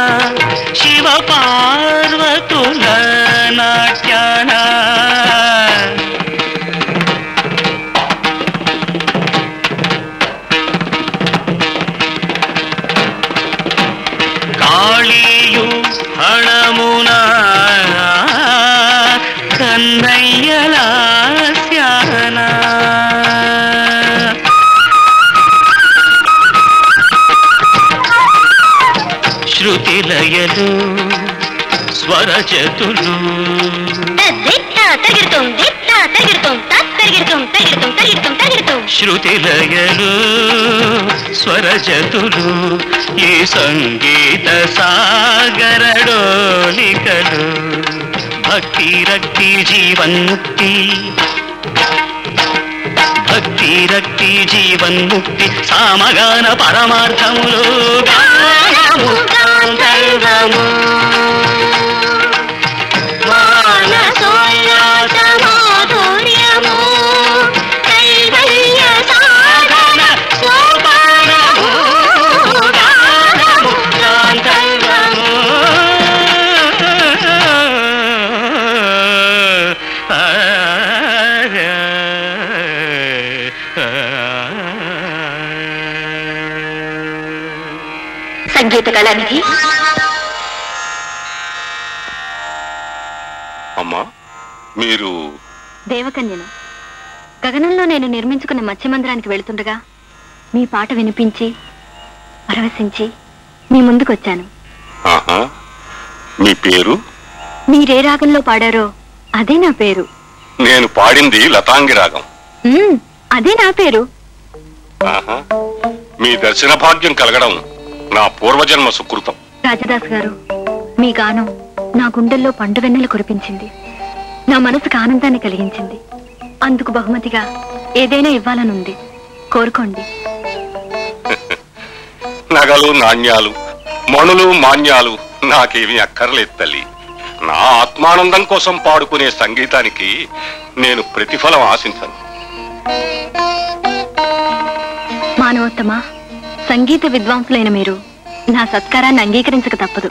యమునా కన్నయ్యలాస్యానా శృతిలయలు స్వరజతులు శృతిలయలు స్వరజతులు ఈ సంగీత సాగరడోలికలు భక్తి రక్తి జీవన్ముక్తి భక్తి రక్తి జీవన్ముక్తి సామగాన పరమార్థములు గానము గాంధర్వము సాధన సోపానము గానము గాంధర్వము సంగీత కళానిధి అమ్మా మీరు దేవకన్యను గగనంలో నేను నిర్మించుకున్న మత్స్యమందిరానికి వెళుతుండగా మీ పాట వినిపించి పరవశించి మీ ముందుకొచ్చాను ఆహా మీ పేరు మీరే రాగంలో పాడారో అదే నా పేరు నేను పాడింది లతాంగి రాగం మ్మ్, అదే నా పేరు ఆహా మీ దర్శన భాగ్యం కలగడం నా పూర్వజన్మ సుకృతం రాజదాస్ గారు మీ గానం నా గుండెల్లో పండు వెన్నెలు కురిపించింది నా మనసుకు ఆనందాన్ని కలిగించింది అందుకు బహుమతిగా ఏదైనా ఇవ్వాలనుంది కోరుకోండి నగలు నాణ్యాలు మణులు మాన్యాలు నాకేమీ అక్కర్లేదు తల్లి నా ఆత్మానందం కోసం పాడుకునే సంగీతానికి నేను ప్రతిఫలం ఆశించను మానవోత్తమ సంగీత విద్వాంసులైన మీరు నా సత్కారాన్ని అంగీకరించక తప్పదు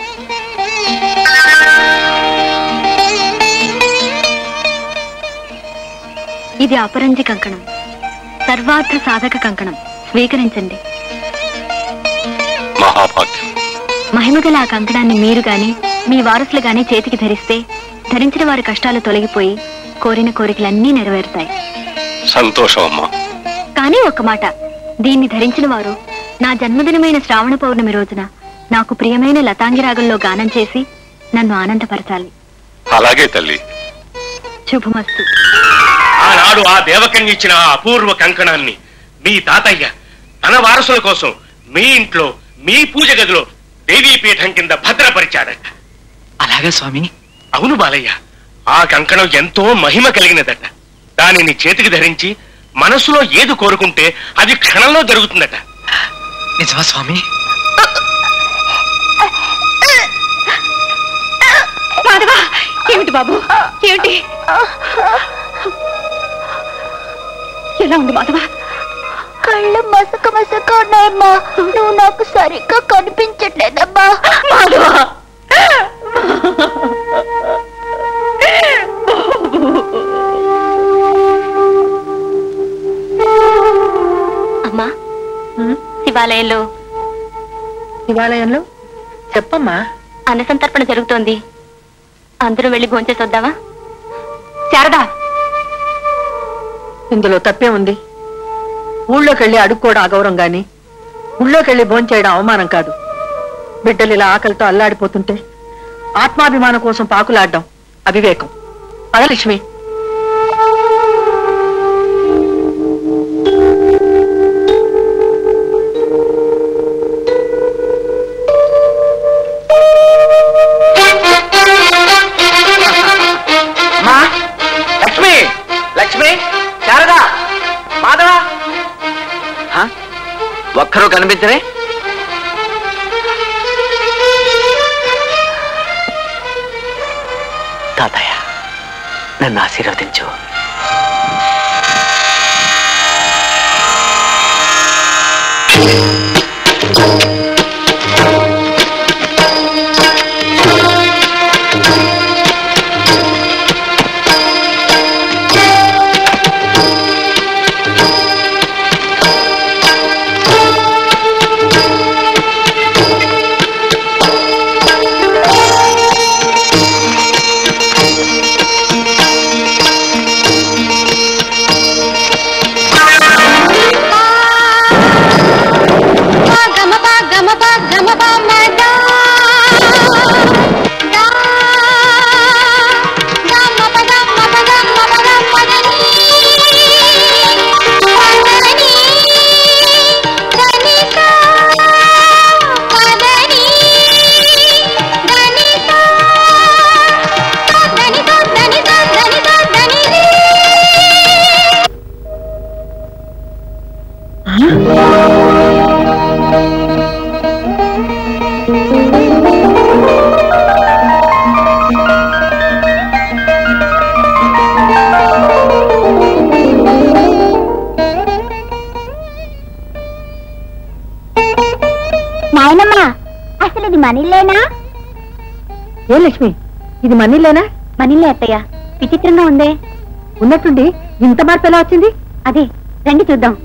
ఇది అపరంజి కంకణం సర్వార్థ సాధక కంకణం స్వీకరించండి మహాభాగ్యం మహిమగల ఆ కంకణాన్ని మీరు గాని మీ వారసులు గాని చేతికి ధరిస్తే ధరించిన వారి కష్టాలు తొలగిపోయి కోరిన కోరికలన్నీ నెరవేరుతాయి సంతోషం అమ్మా కానీ ఒక మాట దీన్ని ధరించిన వారు నా జన్మదినమైన శ్రావణ పౌర్ణమి రోజున నాకు ప్రియమైన లతాంగి రాగంలో గానం చేసి నన్ను ఆనందపరచాలి అలాగే తల్లి శుభమస్తు ఆనాడు ఆ దేవకన్య ఇచ్చిన ఆ అపూర్వ కంకణాన్ని మీ తాతయ్య తన వారసుల కోసం మీ ఇంట్లో మీ పూజ గదిలో దేవీపీఠం కింద భద్రపరిచాడట అలాగా స్వామి అవును బాలయ్య ఆ కంకణం ఎంతో మహిమ కలిగినదట దానిని చేతికి ధరించి మనసులో ఏది కోరుకుంటే అది క్షణంలో జరుగుతుందట నిజమా స్వామి మాధవా ఏమిటి బాబు ఏమిటి ఎలా ఉంది మాధవా కళ్ళు మసక మసక ఉన్నాయమ్మా నువ్వు నాకు సరిగ్గా కనిపించట్లేదమ్మా మాధవా అమ్మా శివాలయంలో శివాలయంలో చెప్పమ్మా అన్నసంతర్పణ జరుగుతోంది అందరూ వెళ్ళి భోంచేసొద్దామా శారదా ఇందులో తప్పే ఉంది ఊళ్ళోకి వెళ్ళి అడుక్కోవడం అగౌరవం గాని ఊళ్ళోకి వెళ్ళి భోంచేయడం అవమానం కాదు బిడ్డలు ఇలా ఆకలితో అల్లాడిపోతుంటే ఆత్మాభిమానం కోసం పాకులాడడం అవివేకం పదలక్ష్మి అమ్మా లక్ష్మి లక్ష్మి శారదా మాధవ ఒక్కరూ కనిపించరే తాతయ్య నన్ను ఆశీర్వదించు ఆ మనీలేనా ఏ లక్ష్మి ఇది మనీలేనా మనీలే అత్తయ్య విచిత్రంగా ఉందే ఉన్నట్టుండి ఇంత మార్పు ఎలా వచ్చింది అదే రండి చూద్దాం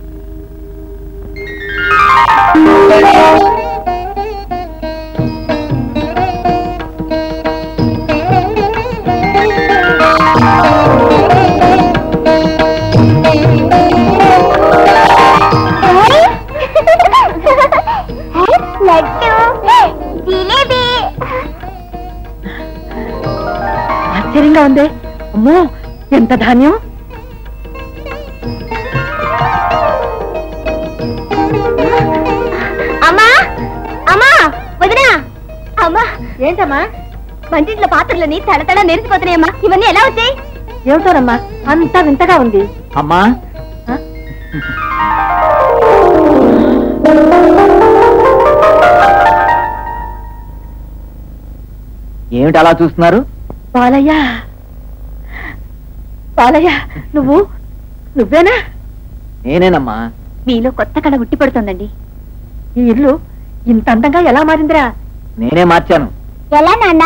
లడ్డు జిలేబీ ఆశ్చర్యంగా ఉందే అమ్మో ఎంత ధాన్యం అమ్మా అమ్మా వదినా అమ్మా ఏంటమ్మా వంటింట్లో పాత్రలని తడతడ నెరిసిపోతున్నాయమ్మా ఇవన్నీ ఎలా వచ్చాయి ఏమిటోనమ్మా అంతా వింతగా ఉంది అమ్మా ఆ? ఏమిటి అలా చూస్తున్నారు బాలయ్య బాలయ్య నువ్వు నువ్వేనా నేనేనమ్మా మీలో కొత్త కళ ఉట్టి పడుతుందండి ఈ ఇల్లు ఇంత అందంగా ఎలా మారిందిరా నేనే మార్చాను ఎలా నాన్న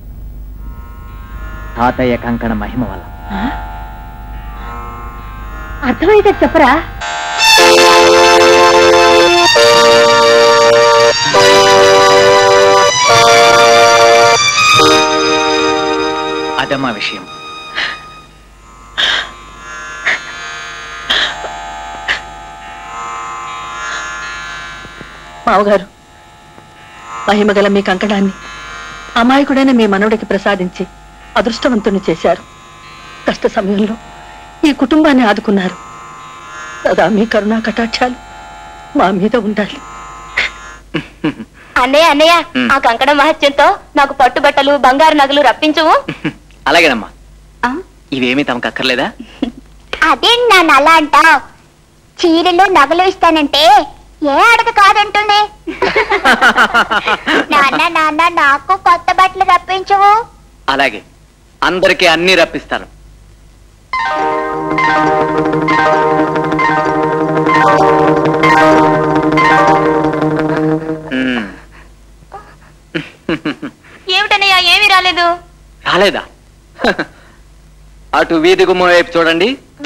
తాతయ్య కంకణ మహిమ వల్ల అర్థమైతే చెప్పరా అదమ్మా విషయం మావగారు మహిమగల మీ కంకణాన్ని అమాయకుడైన మీ మనవడికి ప్రసాదించి అదృష్టవంతుని చేశారు కష్ట సమయంలో ఈ కుటుంబాన్ని ఆదుకున్నారు సదా మీ కరుణా కటాక్షాలు మా మీద ఉండాలి అన్నయ్య అన్నయ్య ఆ కంకణ మహత్యంతో నాకు పట్టుబట్టలు బంగారు నగలు రప్పించవు అలాగేనమ్మా ఇవేమీ తమకు అక్కర్లేదా అదేంటి నాన్న అలా అంటావు చీరలు నగలు ఇస్తానంటే ఏ అడగ కాదంటుంది నాన్న నాన్న నాకు కొత్త బట్టలు రప్పించవు అలాగే అందరికీ అన్ని రప్పిస్తాను మ్మ్. ఏమిటన్నయ్య ఏమీ రాలేదు రాలేదా అటు వీధి గుమ్మం వైపు చూడండి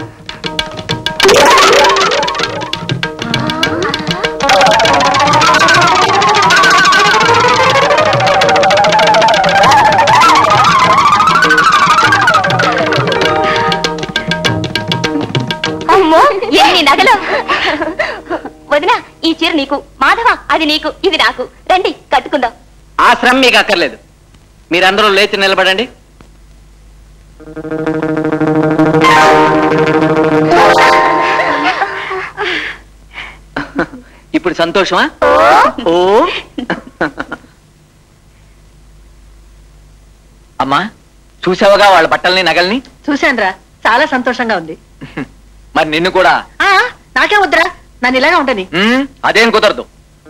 అమ్మో ఎన్ని నగలు వదిన ఈ చీర నీకు మాధవ అది నీకు ఇది నాకు రండి కట్టుకుందాం ఆ శ్రమ మీకు అక్కర్లేదు మీరందరూ లేచి నిలబడండి ఇప్పుడు సంతోషమా ఓ అమ్మా చూసావుగా వాళ్ళ బట్టల్ని నగల్ని చూశానురా చాలా సంతోషంగా ఉంది మరి నిన్ను కూడా ఆ నాకే వద్దురా నన్ను ఇలాగా ఉండని మ్మ్, అదేం కుదరదు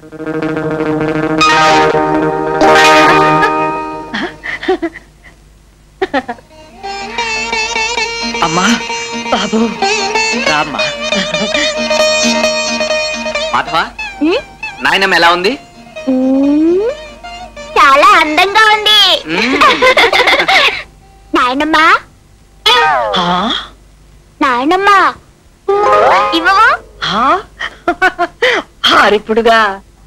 అమ్మా బాబు రామ్మా మాధవ నాయనమ్మ ఎలా ఉంది చాలా అందంగా ఉంది మ్మ్. నాయనమ్మా ఆ? నాయనమ్మా ఇవ్వవు ఆ? హారిప్పుడుగా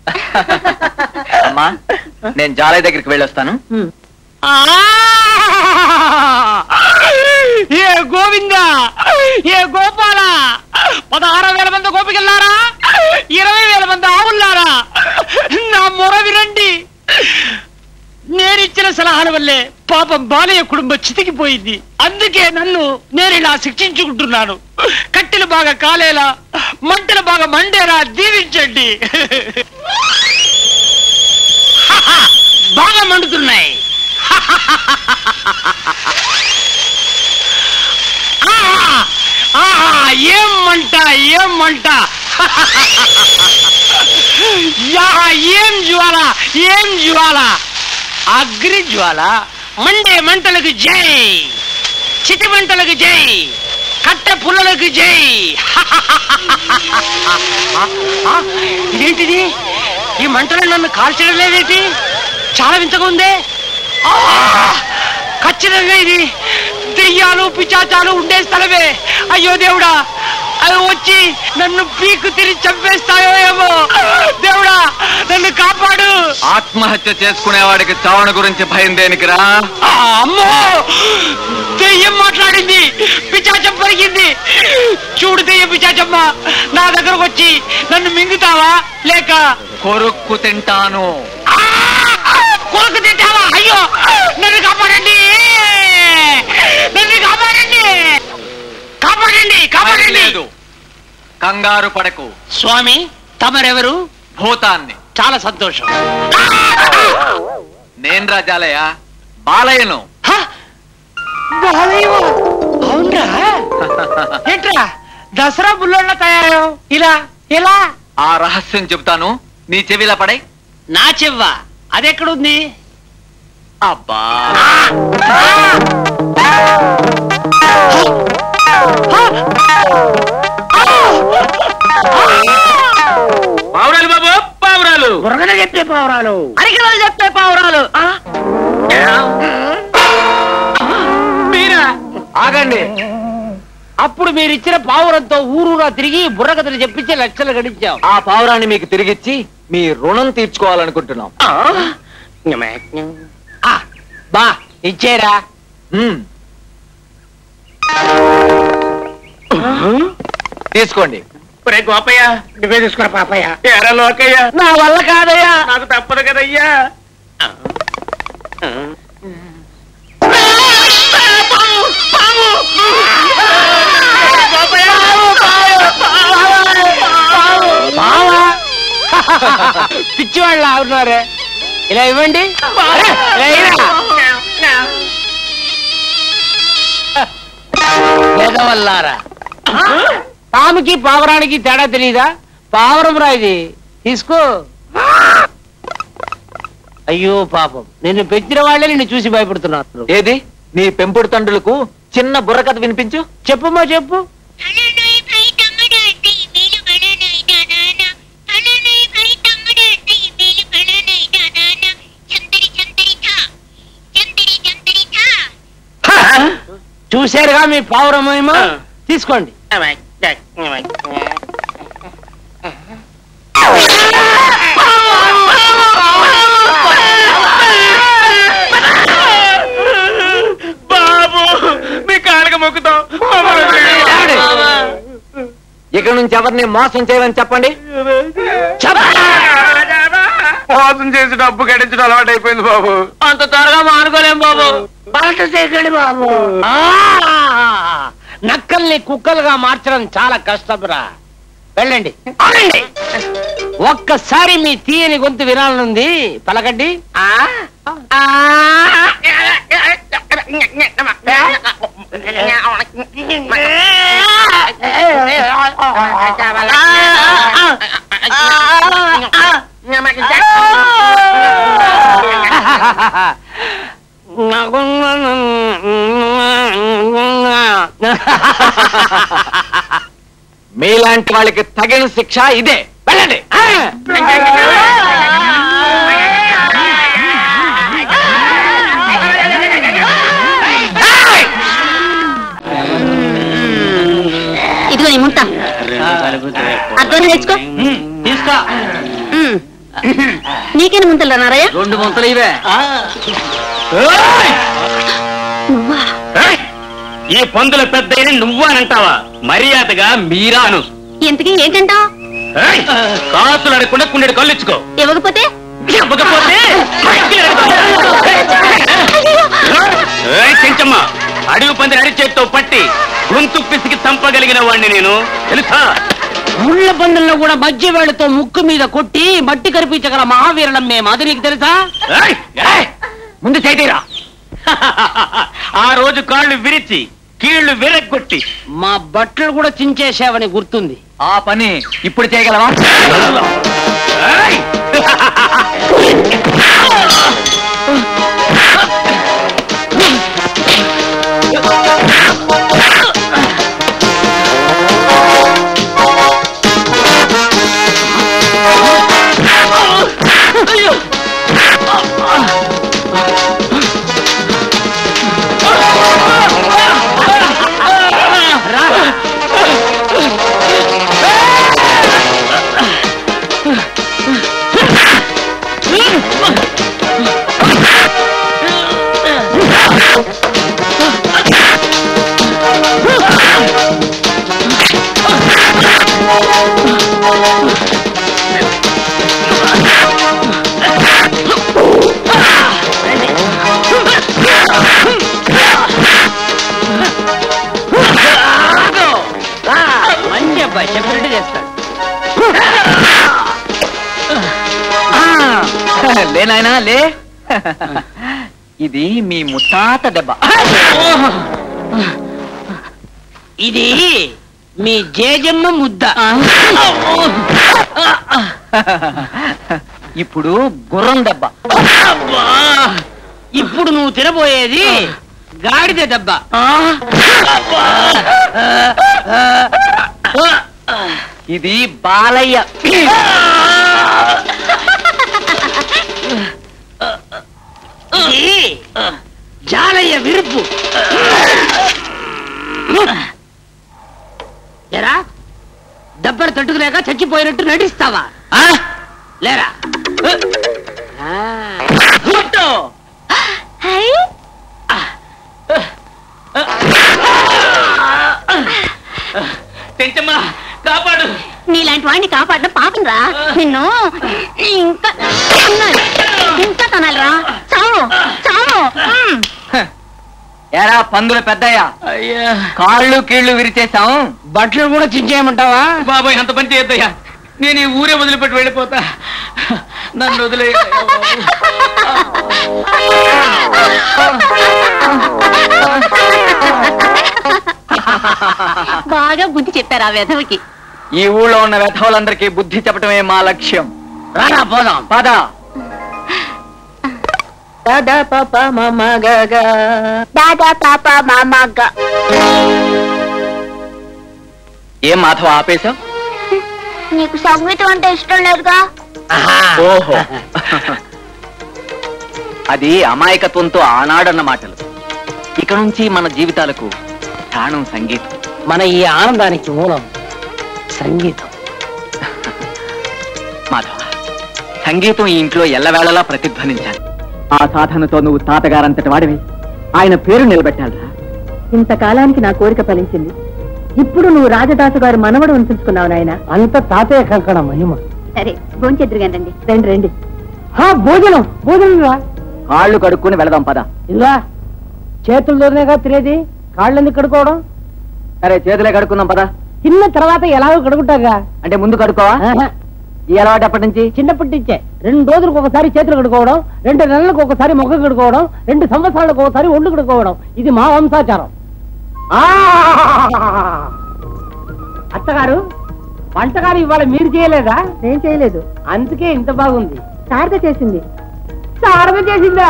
అమ్మా నేను జాలయ్య దగ్గరికి వెళ్ళొస్తాను ఉమ్. ఏ గోవింద ఏ గోపాల పదహారు వేల మంది గోపికెళ్ళారా ఇరవై వేల మంది ఆవుల్లారా నా మొర వినండి నేనిచ్చిన సలహాల వల్లే పాపం బాలయ్య కుటుంబం చితికిపోయింది అందుకే నన్ను నేను ఇలా శిక్షించుకుంటున్నాను కట్టెలు బాగా కాలేలా మంటలు బాగా మండేలా దీవించండి బాగా మండుతున్నాయి ఆహా! ఆహా! ఏం మంట ఏం మంట యా ఏం జ్వాల ఏం జ్వాల అగ్ని జ్వాల మండే మంటలకు జై చిటి మంటలకు జై కట్టె పుల్లలకు జై ఆ, ఇదేంటిది ఈ మంటలు నన్ను కాల్చడం లేదేంటి చాలా వింతగా ఉంది ఆ! ఖచ్చితంగా ఇది దెయ్యాలు పిచాచాలు ఉండే స్థలమే అయ్యో దేవుడా అవి వచ్చి నన్ను పీకు తిరిగి చంపేస్తాయో ఏమో దేవుడా నన్ను కాపాడు ఆత్మహత్య చేసుకునేవాడికి చావణ గురించి భయం దేనికిరా ఆ, అమ్మో దెయ్యం మాట్లాడింది పిచాచం పరిగింది చూడు దెయ్యం పిచాచమ్మ నా దగ్గరకు వచ్చి నన్ను మింగుతావా లేక కొరుక్కు తింటాను కొరకు తింటావా అయ్యో నన్ను కాపాడండి నన్ను కాపాడండి కాపాడండి కాపాడండి లేదు కంగారు పడకు స్వామి తమరెవరు భూతాన్ని చాలా సంతోషం నేను రాజాలయ్య బాలయ్యను హ! బాలయ్యవా? అవునరా ఏంట్రా దసరా బుల్లోళ్ళ తయారయ్యావు ఇలా ఇలా ఆ రహస్యం చెబుతాను నీ చెవిలా పడై నా చెవ్వ అదెక్కడుంది అబ్బా పావురాలు బాబు పావురాలు బుర్రగన చెప్పే పావురాలు అరికలు చెప్తే పావురాలు ఆ? మీరా ఆగండి అప్పుడు మీరు ఇచ్చిన పావురంతో ఊరూరా తిరిగి బుర్రకథలు చెప్పించి లక్షలు గడించాం ఆ పావురాన్ని మీకు తిరిగిచ్చి మీ రుణం తీర్చుకోవాలనుకుంటున్నాం ఆ, బా ఇచ్చేరా మ్మ్. తీసుకోండి రే గోపయ్య నువ్వే తీసుకురా పాపయ్య ఎరా లోకయ్య నా వల్ల కాదయ్యా నాకు తప్పదు కదయ్యా బావా పిచ్చివాళ్ళ ఉన్నారే ఇలా ఇవ్వండి ఇలా ఇవ్వరా? ఎదవల్లారా పాముకి పావురానికి తేడా తెలియదా పావురం రా ఇది తీసుకో అయ్యో పాపం నిన్ను పెంచిన వాళ్ళే నిన్ను చూసి భయపడుతున్నారు ఏది నీ పెంపుడు తండ్రులకు చిన్న బుర్రకథ వినిపించు చెప్పుమా చెప్పు చూశారుగా మీ పావురమేమో తీసుకోండి బాబు మీ కాళ్ళకి మొక్కుతాం ఇక నుంచి ఎవరిని మోసం చేయమని చెప్పండి మోసం చేసి డబ్బు గడించడం అలవాటు అయిపోయింది బాబు అంత త్వరగా మానుకోలేం బాబు బలట చేయకండి బాబు నక్కల్ని కుక్కలుగా మార్చడం చాలా కష్టంరా వెళ్ళండి ఆగండి. ఒక్కసారి మీ తీయని గొంతు వినాలనుంది పలకండి మీలాంటి వాళ్ళకి తగిన శిక్ష ఇదే వెళ్ళండి ఇదిగో నీ ముంత అర్థం నేర్చుకో తీసుకో ఉమ్. నీకేనా ముంతలు నారయ్య రెండు ముంతలు ఇవే నువ్వా ఈ పందుల పెద్ద నువ్వానంటావా మర్యాదగా మీరాను ఎంతకీ ఏంటంటావు ఏయ్! కాసులు అడగకుండా కుండెడు కళ్ళు ఇచ్చుకో ఇవ్వకపోతే ఇవ్వకపోతే ఏయ్, చెంచమ్మ అడుగు పంది అరిచేత్తో పట్టి గొంతు పిసికి చంపగలిగిన వాడిని నేను తెలుసా ముళ్ళ పందుల్లో కూడా మధ్య వేళతో ముక్కు మీద కొట్టి మట్టి కరిపించగల మహావీరులం మేము అది నీకు తెలుసా ఏయ్! ఏయ్! ముందు చేతిరా ఆ రోజు కాళ్ళు విరిచి కీళ్లు విరగొట్టి మా బట్టలు కూడా చించేసావని గుర్తుంది ఆ పని ఇప్పుడు చేయగలవా ఏయ్! అయ్యో లే నాయనా లే ఇది మీ ముత్తాత దెబ్బ ఇది మీ జేజమ్మ ముద్ద ఇప్పుడు గుర్రం దెబ్బ అబ్బా! ఇప్పుడు నువ్వు తినబోయేది గాడిద దెబ్బ ఇది బాలయ్య ఇది జాలయ్య విరుపు ఎరా దెబ్బలు తట్టుకులేక చచ్చిపోయినట్టు నటిస్తావా ఆ? లేరా ఆ. ఫోటో. పెంచమ్మా కాపాడు నీలాంటి వాడిని కాపాడడం పాపం రా నిన్ను ఇంకా తన్నాలి. ఇంకా తనాలిరా చావు చావు మ్. ఎరా పందుల పెద్దయ్య అయ్యా కాళ్ళు కీళ్లు విరిచేశాం బట్టలు కూడా చించేయమంటావా బాబాయ్ అంత పని చేయొద్దయ్యా నేను ఈ ఊరే వదిలిపెట్టి వెళ్ళిపోతా నన్ను వదిలే బాగా బుద్ధి చెప్పారు ఆ వెధవకి ఈ ఊళ్ళో ఉన్న వెధవులందరికీ బుద్ధి చెప్పటమే మా లక్ష్యం రారా పోదాం పద దాదా పాప మమ గగా దాదా పాప మామగ్గ ఏం మాధవ ఆపేశాం నీకు సంగీతం అంటే ఇష్టం లేదుగా ఓహో అది అమాయకత్వంతో ఆనాడన్న మాటలు ఇక నుంచి మన జీవితాలకు ప్రాణం సంగీతం మన ఈ ఆనందానికి మూలం సంగీతం మాధవ సంగీతం ఈ ఇంట్లో ఎల్లవేళలా ప్రతిధ్వనించాలి ఆ సాధనతో నువ్వు తాతగారంతటి వాడివి ఆయన పేరు నిలబెట్టాలిరా ఇంతకాలానికి నా కోరిక ఫలించింది ఇప్పుడు నువ్వు రాజదాసు గారు మనవడు అనిపించుకున్నావు నాయన అంత తాతయ్య కంకణ మహిమ సరే భోంచెద్దురు రండి రండి రండి హా, భోజనం భోజనం రా కాళ్ళు కడుక్కుని వెళదాం పద ఇలా చేతులతోనేగా తినేది కాళ్ళెందుకు కడుకోవడం సరే చేతులే కడుక్కుందాం పద తిన్న తర్వాత ఎలాగో కడుకుంటాగా అంటే ముందు కడుక్కోవా ఆహా. ఈ అలవాటు ఎప్పటి నుంచి చిన్నప్పటి నుంచే రెండు రోజులకు ఒకసారి చేతులు కడుకోవడం రెండు నెలలకు ఒకసారి మొక్క కడుకోవడం రెండు సంవత్సరాలకు ఒకసారి ఒళ్ళు కడుకోవడం ఇది మా వంశాచారం ఆ! అత్తగారు వంటగారు ఇవాళ మీరు చేయలేదా నేను చేయలేదు అందుకే ఇంత బాగుంది శారద చేసింది సారద చేసిందా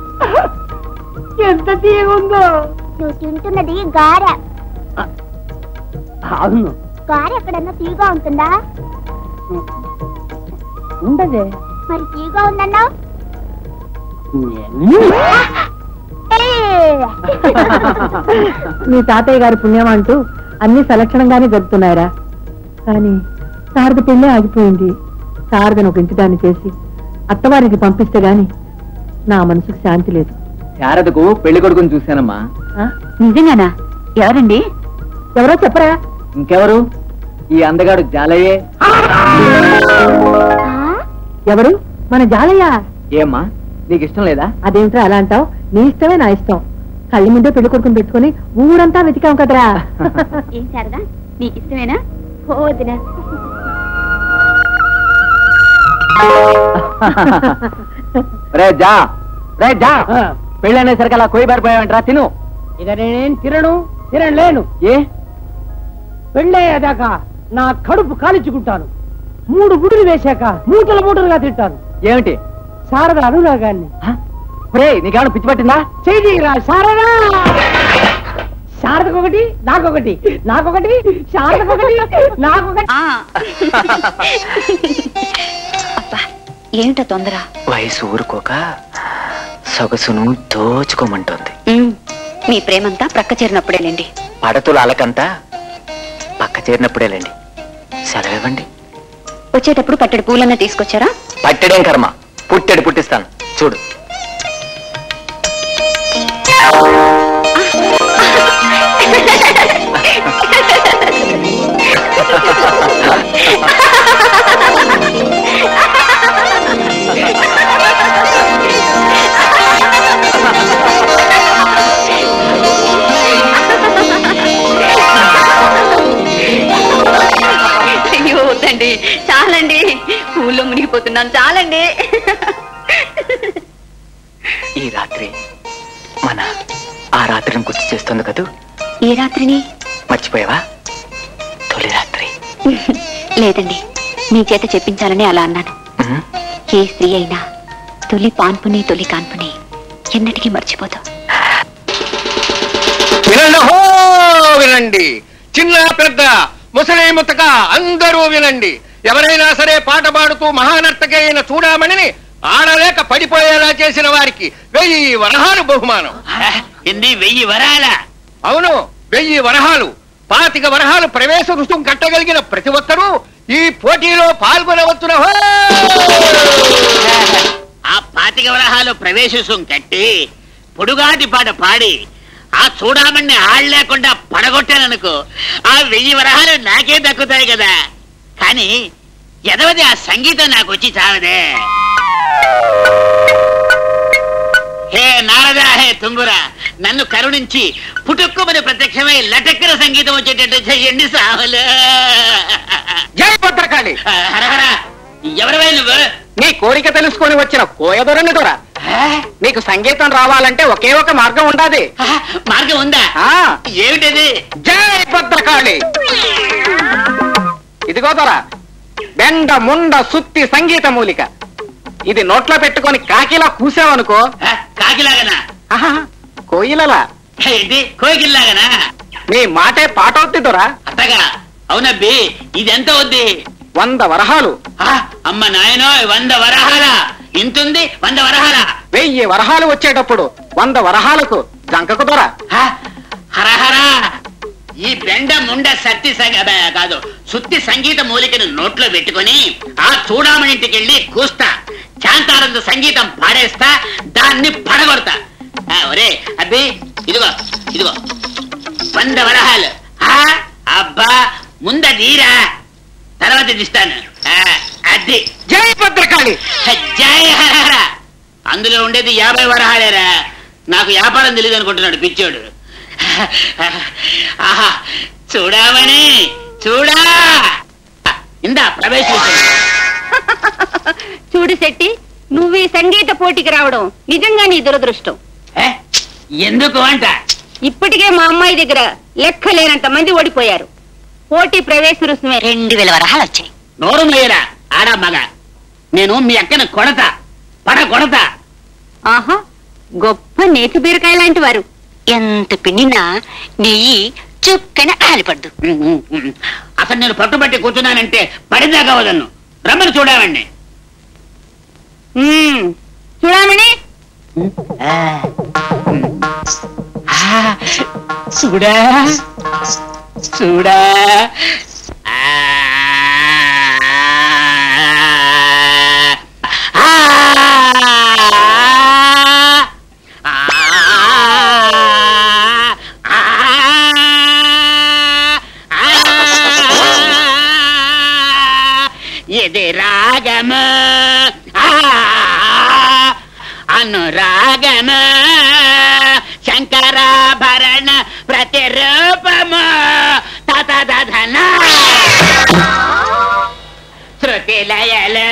ఎంత తీగుందో నువ్వు తింటున్నది గార అవును గార ఎక్కడన్నా తీగా ఉంటుందా ఉండదే మరి తీగా ఉందన్నావు మీ తాతయ్య గారి పుణ్యం అంటూ అన్ని సలక్షణంగానే జరుపుతున్నారా కానీ శారద పెళ్ళే ఆగిపోయింది శారదను ఒక ఇంటిదాన్ని చేసి అత్తవారికి పంపిస్తే గాని నా మనసుకు శాంతి లేదు శారదకు పెళ్లి కొడుకుని చూశానమ్మా ఆ? నిజంగానా ఎవరండి ఎవరో చెప్పరా ఇంకెవరు ఈ అందగాడు జాలయ్యే ఎవరు మన జాలయ్య ఏమ్మా నీకు ఇష్టం లేదా అదేమిట్రా అలా అంటావు నీ ఇష్టమే నా ఇష్టం కళ్ళ ముందే పెళ్లి కొడుకుని పెట్టుకుని ఊరంతా వెతికాం కదరా ఏం శారదా నీకు ఇష్టమేనా పోదిన రే జా రే జా ఆ, పెళ్లి అనేసరికి అలా కోయి పారిపోయావంటరా తిను ఇక నేనేం తినను తినలేను ఏ పెళ్ళయ్యేదాకా నా కడుపు కాల్చుకుంటాను మూడు గుడులు వేశాక మూటలు మూటలుగా తింటాను ఏమిటి శారద అనురాగాన్ని రే నీకేమైనా పిచ్చి పట్టిందా చేయిరా శారదా శారదకొకటి నాకొకటి నాకొకటి శారదకొకటి నాకొకటి అబ్బా ఏమిటా తొందర వయసు ఊరుకోక సొగసును దోచుకోమంటోంది ఉమ్, మీ ప్రేమంతా ప్రక్క చేరినప్పుడేనండి పడతుల అలకంతా పక్క చేరినప్పుడేలేండి సెలవివ్వండి వచ్చేటప్పుడు పట్టడి పూలన్నా తీసుకొచ్చారా పట్టెడేం కర్మ పుట్టెడు పుట్టిస్తాను చూడు అయ్యో వద్దండి చాలండి పూల్లో మునిగిపోతున్నాను చాలండి భావన ఆ రాత్రిని గుర్తు చేస్తుంది కదూ ఏ రాత్రిని మర్చిపోయావా తొలి రాత్రి లేదండి మీ చేత చెప్పించాలని అలా అన్నాను ఉమ్, ఏ స్త్రీ అయినా తొలి పాన్పుని తొలి కాన్పుని ఎన్నటికీ మర్చిపోతాం వినండి హో వినండి చిన్న పెద్ద ముసలి ముతక అందరూ వినండి ఎవరైనా సరే పాట పాడుతూ మహానర్తకి అయిన చూడమని ఆడలేక పడిపోయేలా చేసిన వారికి వెయ్యి వరహాలు బహుమానం ఎన్ని వెయ్యి వరాల అవును వెయ్యి వరహాలు పాతిక వరహాలు ప్రవేశ రుసుం కట్టగలిగిన ప్రతి ఒక్కరూ ఈ పోటీలో పాల్గొనవచ్చున హో! ఆ పాతిక వరహాలు ప్రవేశం కట్టి పొడుగాటి పాట పాడి ఆ చూడమని ఆళ్ళు లేకుండా పడగొట్టాననుకో ఆ వెయ్యి వరహాలు నాకే దక్కుతాయి కదా కానీ ఎదవది ఆ సంగీతం నాకు వచ్చి చాలదే హే నారదా హే తుంగురా నన్ను కరుణించి పుట్టుక్కుమని ప్రత్యక్షమై లటక్కర సంగీతం వచ్చేటట్టు చెయ్యండి సాములు జై భద్రకాళి హరహర ఎవరివై నువ్వు నీ కోరిక తెలుసుకొని వచ్చిన కోయదొరని దొర నీకు సంగీతం రావాలంటే ఒకే ఒక మార్గం ఉండాది ఆ, మార్గం ఉందా ఆ ఏమిటది జై భద్రకాళి ఇదిగో దొర బెండ ముండ సుత్తి సంగీత మూలిక ఇది నోట్లో పెట్టుకొని కాకిలా కూసావనుకో ఆ, కాకిలాగనా ఆహా, కోయిలలా ఏంటి కోకిల్లాగనా నీ మాటే పాట అవుద్ది దొర అత్తగా అవునబ్బి ఇది ఎంత వద్ది వంద వరహాలు ఆ, అమ్మ నాయనో వంద వరహాల ఇంతుంది వంద వరహాల వెయ్యి వరహాలు వచ్చేటప్పుడు వంద వరహాలకు జంకకు దొర ఆ, హరహర ఈ బెండ ముండ సత్తి సంగ అబ్బే, కాదు సుత్తి సంగీత మూలికను నోట్లో పెట్టుకొని ఆ చూడామణి ఇంటికి వెళ్ళి కూస్తా శాంతానంద సంగీతం పాడేస్తా దాన్ని పడగొడతా ఆ, ఒరే అబ్బి ఇదిగో ఇదిగో వంద వరహాలు ఆ, అబ్బా ముంద నీరా తర్వాత తీస్తాను ఆ, అది జై భద్రకాళి జై హరహర అందులో ఉండేది యాభై వరహాలేరా నాకు వ్యాపారం తెలియదు అనుకుంటున్నాడు పిచ్చోడు ఆహా చూడామని చూడా ఇందా ప్రవేశించండి చూడు శెట్టి నువ్వు ఈ సంగీత పోటీకి రావడం నిజంగా నీ దురదృష్టం ఏ? ఎందుకు అంట ఇప్పటికే మా అమ్మాయి దగ్గర లెక్కలేనంత మంది ఓడిపోయారు పోటీ ప్రవేశ రుసుమే రెండు వేల వరహాలు వచ్చాయి నోరు మేయరా ఆడా మగ నేను మీ అక్కన కొడతా పడ కొడతా ఆహా గొప్ప నేతి బీరకాయ లాంటి వారు ఎంత పిండినా నెయ్యి చుక్కన ఆలిపడ్డు ఉమ్, ఉమ్, ఉమ్. అసలు నేను పట్టుబట్టి కూర్చున్నానంటే పడిందాకా వదలను రమ్మని చూడామండి చూడమని చూడా చూడా ఇది రాగము అనురాగము శంకరాభరణ ప్రతిరూపము తతదన శృతి లయలు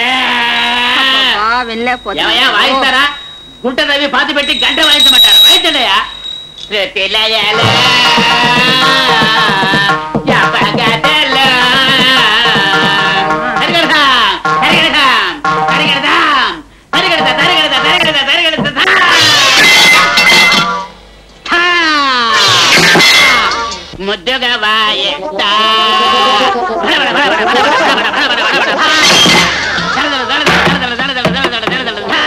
ఏమయ్యా వాయిస్తారా గుంట రవి పాతి పెట్టి గంట వాయించమంటారు వాయించండియా శృతి లయలు యపగదలు. తరిగెడదాం, తరిగెడదాం, తరిగెడదాం, తరిగెడదా, తరిగెడదా, తరిగెడదా, తరిగెడదా, థా. ముద్దుగా వాయిస్తా బడ, బడ, బడ, బడ, బడ, బడ, బడ, బడ, బడ, బడ, బడ, బడ. దడదల, దడదల, దడదల, దడదల, దడదల, దడదల, థా.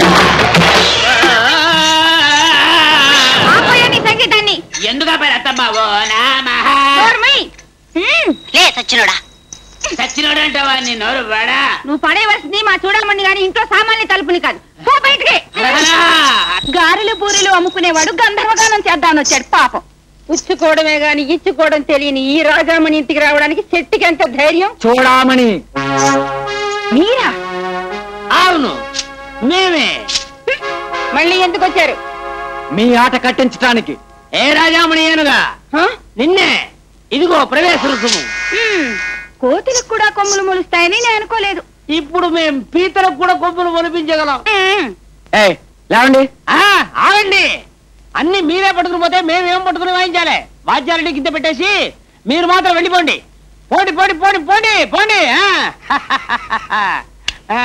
ఆపయ్య నీ సంగీతాన్ని ఎందుకు ఆపారు అత్తమ్మ ఓ నమః నోర్మై. హ్మ్, లే సచ్చినోడా చచ్చినోడు అంటావా నీ నోరు బడా నువ్వు పడేవలసింది మా చూడమని గాని ఇంట్లో సామాన్య తలుపుని కాదు పో బయటికి గారెలు పూరీలు అమ్ముకునేవాడు గంధర్వగానం చేద్దామని వచ్చాడు పాపం పుచ్చుకోవడమే గాని ఇచ్చుకోవడం తెలియని ఈ రాజామణి ఇంటికి రావడానికి చెట్టుకి ఎంత ధైర్యం చూడామణి మీరా అవును మేమే మళ్ళీ ఎందుకు వచ్చారు మీ ఆట కట్టించటానికి ఏ రాజామణి ఏనుగా హ? నిన్నే ఇదిగో ప్రవేశ రుసుము హ్మ్, కోతులకు కూడా కొమ్ములు మొలుస్తాయని నేను అనుకోలేదు ఇప్పుడు మేం పీతలకు కూడా కొమ్ములు మొలిపించగలం హ్మ్, ఏ లేవండి ఆ, ఆగండి అన్ని మీరే పట్టుకుని పోతే మేమేం పట్టుకుని వాయించాలి వాద్యాలని కింద పెట్టేసి మీరు మాత్రం వెళ్ళిపోండి పోండి పోండి పోండి పోండి పోండి ఆ. ఆ.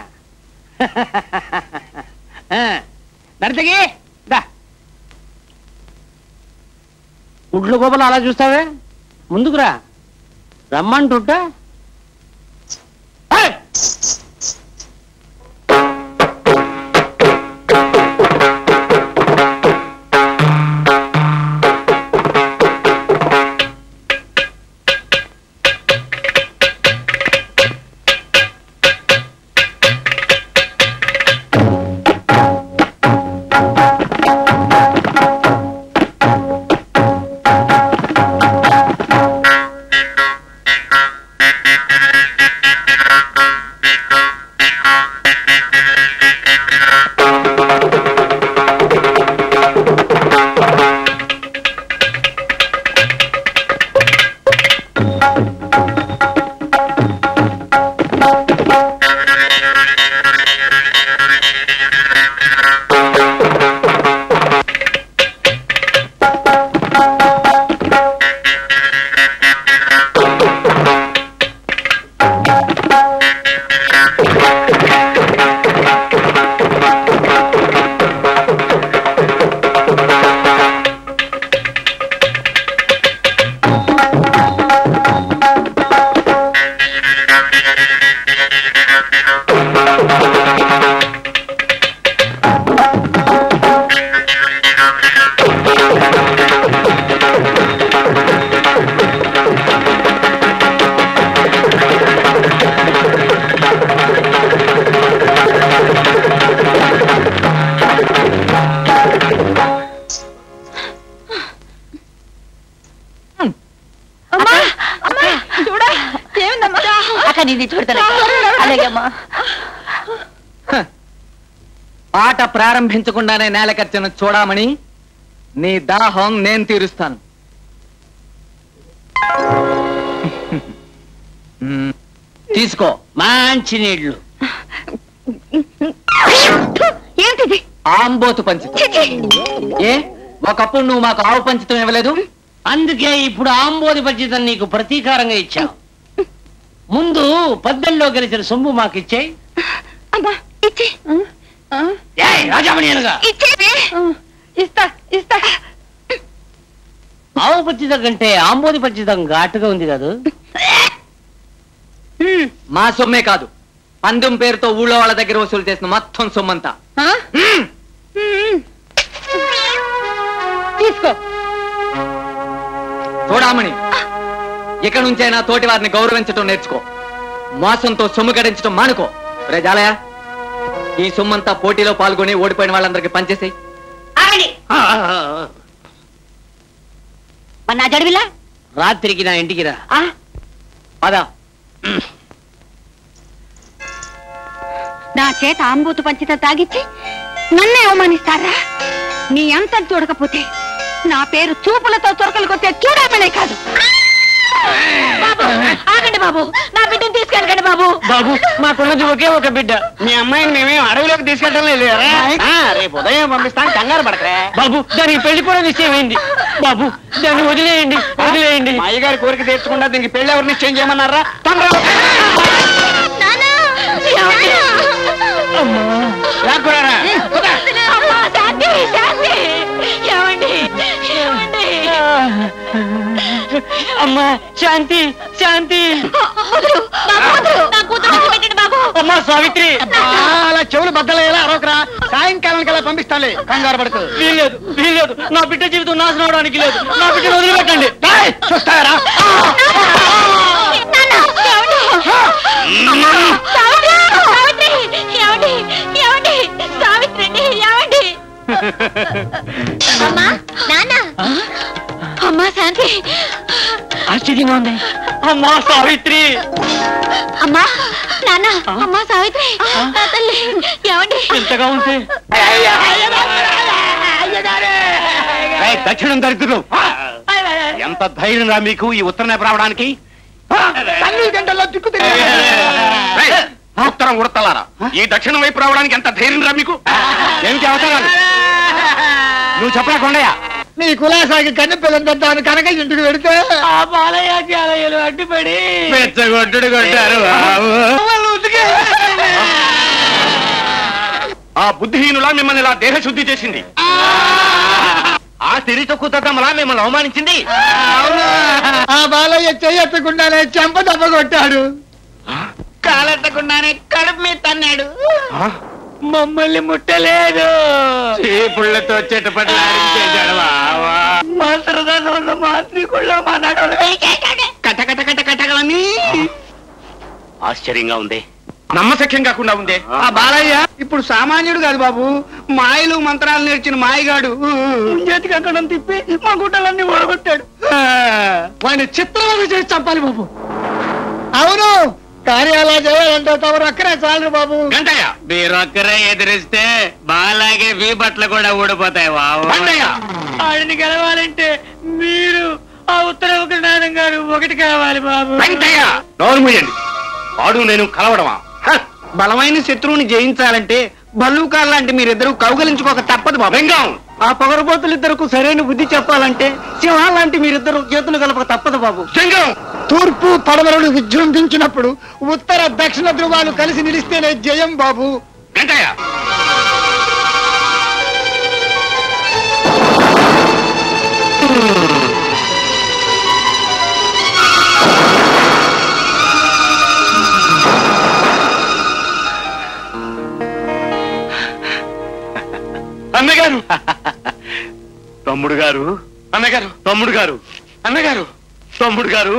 ఆ. నర్తకి దా గుడ్లు గోపలు అలా చూస్తావే ముందుకురా రమ్మంటుంటా ఏయ్! చూడా ఏమిందమ్మా అక్క నిన్ను చూడతాను అలాగే అమ్మా ఆట ప్రారంభించకుండానే నేలకచ్చను చూడమని నీ దాహం నేను తీరుస్తాను మ్మ్. తీసుకో మంచి నీళ్లు ఏంటిది ఆంబోతు పంచితం ఏ ఒకప్పుడు నువ్వు మాకు ఆవు పంచితం ఇవ్వలేదు అందుకే ఇప్పుడు ఆంబోది పచ్చితం నీకు ప్రతీకారంగా ఇచ్చావు ముందు పద్దెల్లో గెలిచిన సొమ్ము మాకు ఇచ్చేయి అమ్మా ఇచ్చి రాజామణియనుగా ఇచ్చేది ఇస్తా ఇస్తా ఆవు పచ్చితం కంటే ఆంబోది పచ్చితం ఘాటుగా ఉంది కాదు మా సొమ్మే కాదు పందెం పేరుతో ఊళ్ళో వాళ్ళ దగ్గర వసూలు చేసిన మొత్తం సొమ్మంతా తీసుకో చూడమని ఇక నుంచైనా తోటి వారిని గౌరవించడం నేర్చుకో మోసంతో సొమ్ము గడించడం మానుకో ప్రజాలయ ఈ సొమ్మంతా పోటీలో పాల్గొని ఓడిపోయిన వాళ్ళందరికీ పనిచేసి ఆగండి మరి నా జడివిలా రాత్రికి నా ఇంటికి రా పదా నా చేత ఆంబూతు పంచిత తాగిచ్చి నన్నే అవమానిస్తారా నీ అంతం చూడకపోతే నా పేరు చూపులతో చొరకలు కొట్టే చూడమనే కాదు బాబు ఆగండి బాబు నా బిడ్డను తీసుకెళ్ళకండి బాబు బాబు మాకున్నది ఒకే ఒక బిడ్డ మీ అమ్మాయిని మేమేం అడవిలోకి తీసుకెళ్ళడం లేదు రేపు ఉదయం పంపిస్తాను కంగారు పడకరే బాబు దానికి పెళ్లి కూడా నిశ్చయమైంది బాబు దాన్ని వదిలేయండి వదిలేయండి మా అయ్యగారి కోరిక తీర్చకుండా దీనికి పెళ్లి ఎవరు నిశ్చయం చేయమన్నారా తొందరగా రాకురారా అమ్మా, శాంతి, శాంతి. ఏమండి? ఏమండి? అమ్మా శాంతి శాంతి వదలు, బాబు, వదలు. నా కూతురు వదిలిపెట్టండి బాబు అమ్మా సావిత్రి అలా చెవులు బద్దలయ్యేలా అరవకరా సాయంకాలానికి అలా పంపిస్తానులే కంగారు పడకు వీల్లేదు వీల్లేదు నా బిడ్డ జీవితం నాశనం అవడానికి లేదు నా బిడ్డను వదిలిపెట్టండి డేయ్, చూస్తారా నాన్న, ఏమండి? అమ్మా, సావిత్రి, సావిత్రి, ఏమండి? ఏమండి? సావిత్రి అండి, ఏమండి? అమ్మా నాన్న అమ్మా శాంతి ఆశ్చర్యంగా ఉంది అమ్మా సావిత్రి అమ్మా నాన్న అమ్మా సావిత్రి నా తల్లి ఏమండి ఎంతగా ఉంటే రేయ్, దక్షిణం దరిద్రులు ఎంత ధైర్యం రా మీకు ఈ ఉత్తరం రావడానికి తల్లి గంటల్లో దిక్కు రేయ్, ఉత్తరం ఉడతలారా ఈ దక్షిణం వైపు రావడానికి ఎంత ధైర్యం రా మీకు ఏమిటి అవసరాలు నువ్వు చెప్పరా కొండయ్య నీ కులాసాకి కన్ను పిల్లని తెద్దామని కనక ఇంటికి పెడితే ఆ బాలయ్య చాలయ్యలు అడ్డుపడి పెచ్చగొట్టుడు కొట్టారు ఆ బుద్ధిహీనులా మిమ్మల్ని ఇలా దేహశుద్ధి చేసింది ఆ తిరి తక్కువ తగ్గమలా మిమ్మల్ని అవమానించింది ఆ బాలయ్య చెయ్యెత్తకుండానే చెంప దెబ్బ కొట్టాడు కాలెత్తకుండానే కడుపు మీద తన్నాడు మమ్మల్ని ముట్టలేదు చీపుళ్ళతో చెట్టుపట్ల మా సరదాగా మా శ్రీకుళ్ళో మా నడవలు కట కట కట కటగలని ఆశ్చర్యంగా ఉంది నమ్మశక్యం కాకుండా ఉంది ఆ బాలయ్య ఇప్పుడు సామాన్యుడు కాదు బాబు మాయలు మంత్రాలు నేర్చిన మాయగాడు చేతి కంకణం తిప్పి మా గుట్టలన్నీ ఓడగొట్టాడు వాడిని చిత్రవద చేసి చంపాలి బాబు అవును కార్యాలయ చేయాలంటే తమరు అక్కడే చాలు బాబు గంటయ్య మీరొక్కరే ఎదిరిస్తే బాలాగే వీ బట్టలు కూడా ఊడిపోతాయి బాబు గంటయ్య ఆడిని గెలవాలంటే మీరు ఆ ఉత్తర నారాయణ గారు ఒకటి కావాలి బాబు వెంకయ్య నోరు మూయండి వాడు నేను కలవడమా హ! బలమైన శత్రువుని జయించాలంటే భల్లూకార్ లాంటి మీరిద్దరూ కౌగలించుకోక తప్పదు బాబు వెంగం ఆ పొగరబోతులిద్దరకు సరైన బుద్ధి చెప్పాలంటే సింహాల లాంటి మీరిద్దరు చేతులు కలపక తప్పదు బాబు జంగం తూర్పు పడమరలు విజృంభించినప్పుడు ఉత్తర దక్షిణ ధృవాలు కలిసి నిలిస్తేనే జయం బాబు గంటయ్య అన్నగారు తమ్ముడు గారు అన్నగారు తమ్ముడు గారు అన్నగారు తమ్ముడు గారు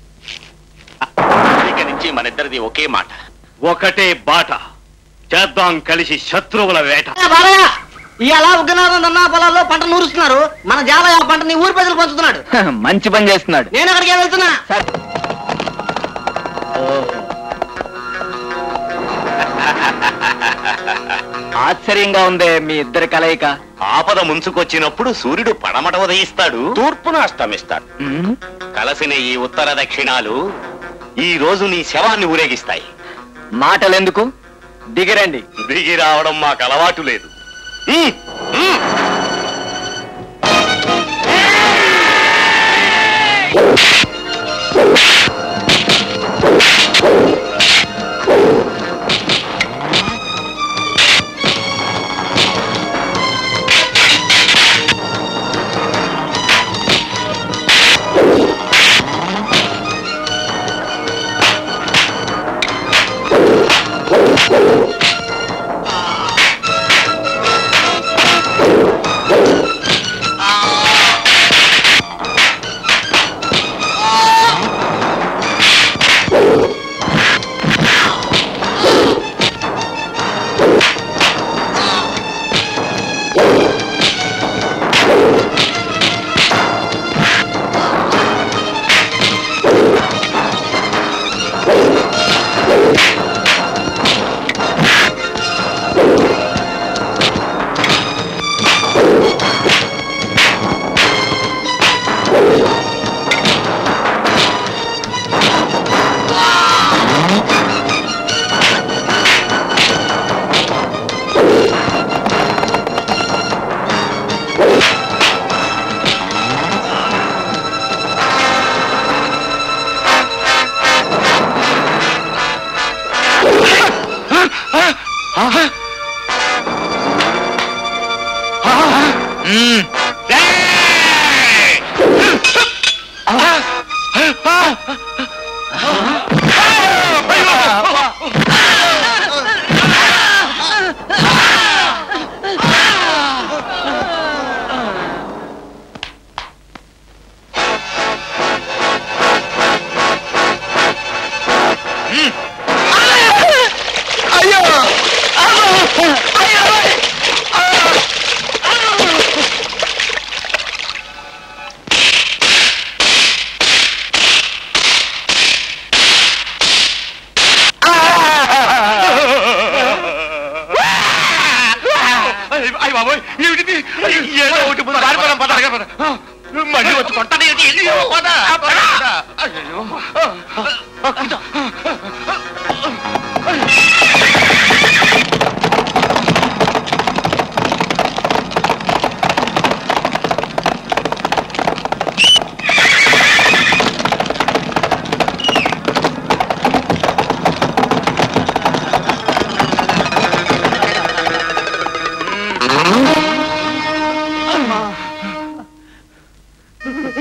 ఇక నుంచి మన ఇద్దరిది ఒకే మాట ఒకటే బాట చేద్దాం కలిసి శత్రువుల వేట బాలయ్య ఇలా ఉగ్గనాథం దన్నా పొలాల్లో పంట నూరుస్తున్నారు మన జాలయ్య ఆ పంటని ఊరి ప్రజలు పంచుతున్నాడు మంచి పని చేస్తున్నాడు నేను అక్కడికి వెళ్తున్నా ఆశ్చర్యంగా ఉందే మీ ఇద్దరి కలయిక ఆపద ముంచుకొచ్చినప్పుడు సూర్యుడు పడమట ఉదయిస్తాడు తూర్పున అస్తమిస్తాడు ఉమ్, కలసిన ఈ ఉత్తర దక్షిణాలు ఈ రోజు నీ శవాన్ని ఊరేగిస్తాయి మాటలెందుకు దిగిరండి దిగి రావడం మాకు అలవాటు లేదు ఉమ్, ఉమ్. అయ్య బాబోయ్ ఏమిటిది ఏదో ఒకటి ముందు పారిపోదాం పద అడగ పద. మళ్ళీ వచ్చి కొట్టాను ఏంటి వెళ్ళి పద పద. అయ్యయ్యో.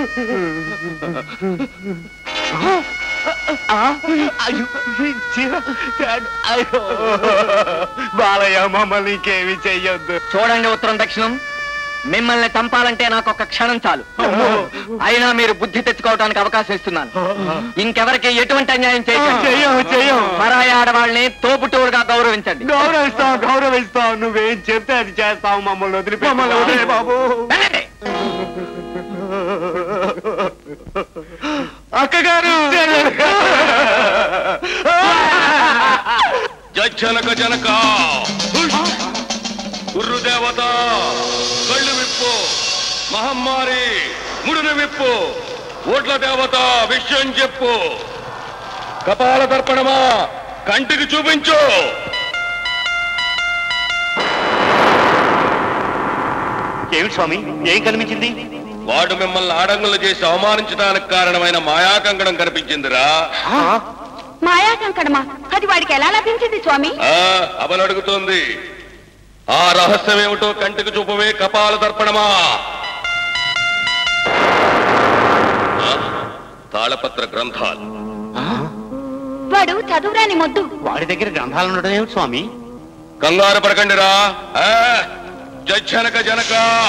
బాలయ్య మమ్మల్ని ఇంకేమి చెయ్యొద్దు చూడండి ఉత్తరం దక్షిణం మిమ్మల్ని చంపాలంటే నాకు ఒక క్షణం చాలు అయినా మీరు బుద్ధి తెచ్చుకోవడానికి అవకాశం ఇస్తున్నాను ఇంకెవరికి ఎటువంటి అన్యాయం చెయ్యం, చేయండి చెయ్యం. పరాయి ఆడవాళ్ళని తోపుటూరుగా గౌరవించండి గౌరవిస్తాం గౌరవిస్తాం నువ్వేం చెప్తే అది చేస్తాం మమ్మల్ని వదిలిపెట్టి మమ్మల్ని వదిలే బాబు వెళ్ళండి. అక్కగారు జనక జనక గురుదేవత కళ్ళు విప్పు మహమ్మారి ముడును విప్పు ఓట్ల దేవత విషయం చెప్పు కపాల దర్పణమా కంటికి చూపించు ఏమిటి స్వామి ఏం కనిపించింది వాడు మిమ్మల్ని ఆడంగులు చేసి అవమానించడానికి కారణమైన మాయాకంకణం కనిపించిందిరా మాయా కంకణమా అది వాడికి ఎలా లభించింది స్వామి ఆ అవలు అడుగుతోంది ఆ రహస్యం ఏమిటో కంటికి చూపవే కపాల దర్పణమా ఆ, తాళపత్ర గ్రంథాలు వాడు చదువురాని మొద్దు వాడి దగ్గర గ్రంథాలు ఉండడం ఏమిటి స్వామి కంగారు పడకండిరా ఆ, జనక జనక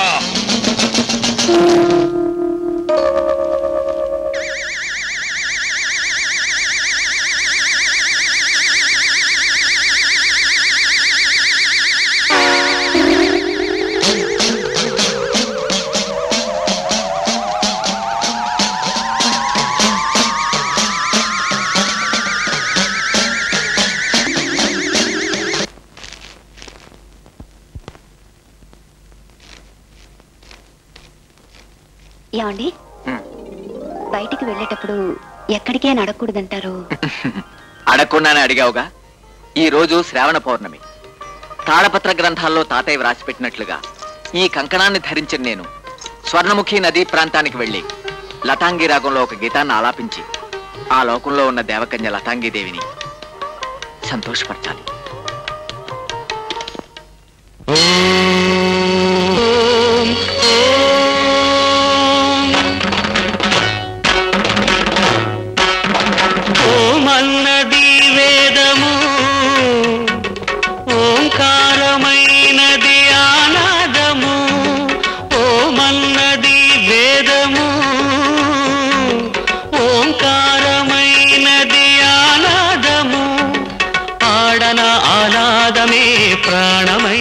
ఏమండి బయటికి వెళ్ళేటప్పుడు ఎక్కడికే నడకూడదంటారు అడగకుండానే అడిగావుగా ఈ రోజు శ్రావణ పౌర్ణమి తాళపత్ర గ్రంథాల్లో తాతయ్య వ్రాసిపెట్టినట్లుగా ఈ కంకణాన్ని ధరించిన నేను స్వర్ణముఖి నదీ ప్రాంతానికి వెళ్ళి లతాంగి రాగంలో ఒక గీతాన్ని ఆలాపించి ఆ లోకంలో ఉన్న దేవకన్య లతాంగి దేవిని సంతోషపరచాలి ఓమన్నది వేదము ఓంకారమైనది ఆనాదము ఓమన్నది వేదము ఓంకారమైనది ఆనాదము ఆడన ఆనాదమే ప్రాణమై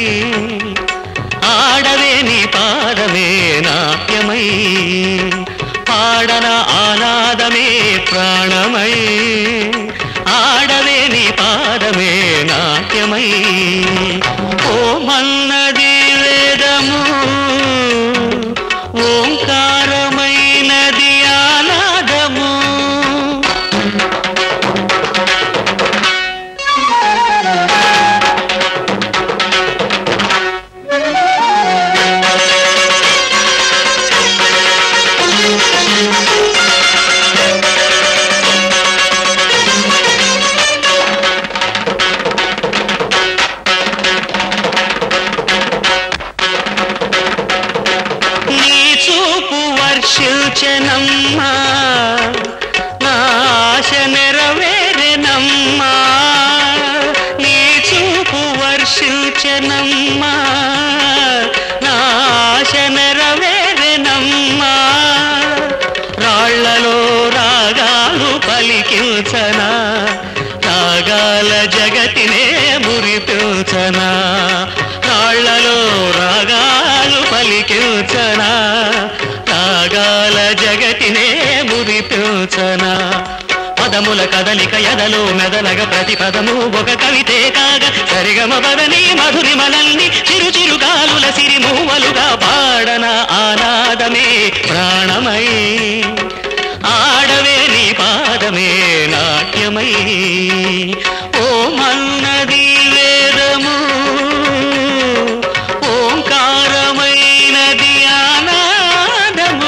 ఆడవే నీ పాదమే నాట్యమై పాడన ఆనాదమే ప్రాణమై ఆడవే నీ పాదమే నాట్యమై ఓ మన్నది వేదము ఓంకారమైనది ఆనాదము నీ చూపు వర్షించనమ్మా నా ఆశ నెరవేరెనమ్మా నీ చూపు వర్షించనమ్మా నా ఆశ నెరవేరెనమ్మా రాళ్లలో రాగాలు పలికించనా రాగాల జగతినే మురిపించనా రాళ్లలో రాగాలు పలికించనా రాగాల జగతినే మురిపించనా పదముల కదలిక ఎదలో మెదలగ ప్రతి పదము ఒక కవితే కాగా సరిగమ పదని మధురి మనల్ని చిరు చిరు గాలుల సిరిమూవలుగా పాడన ఆనాదమే ప్రాణమై ఆడవే నీ పాదమే నాట్యమై ఓ మన్నది వేదము ఓంకారమైనది ఆనాదము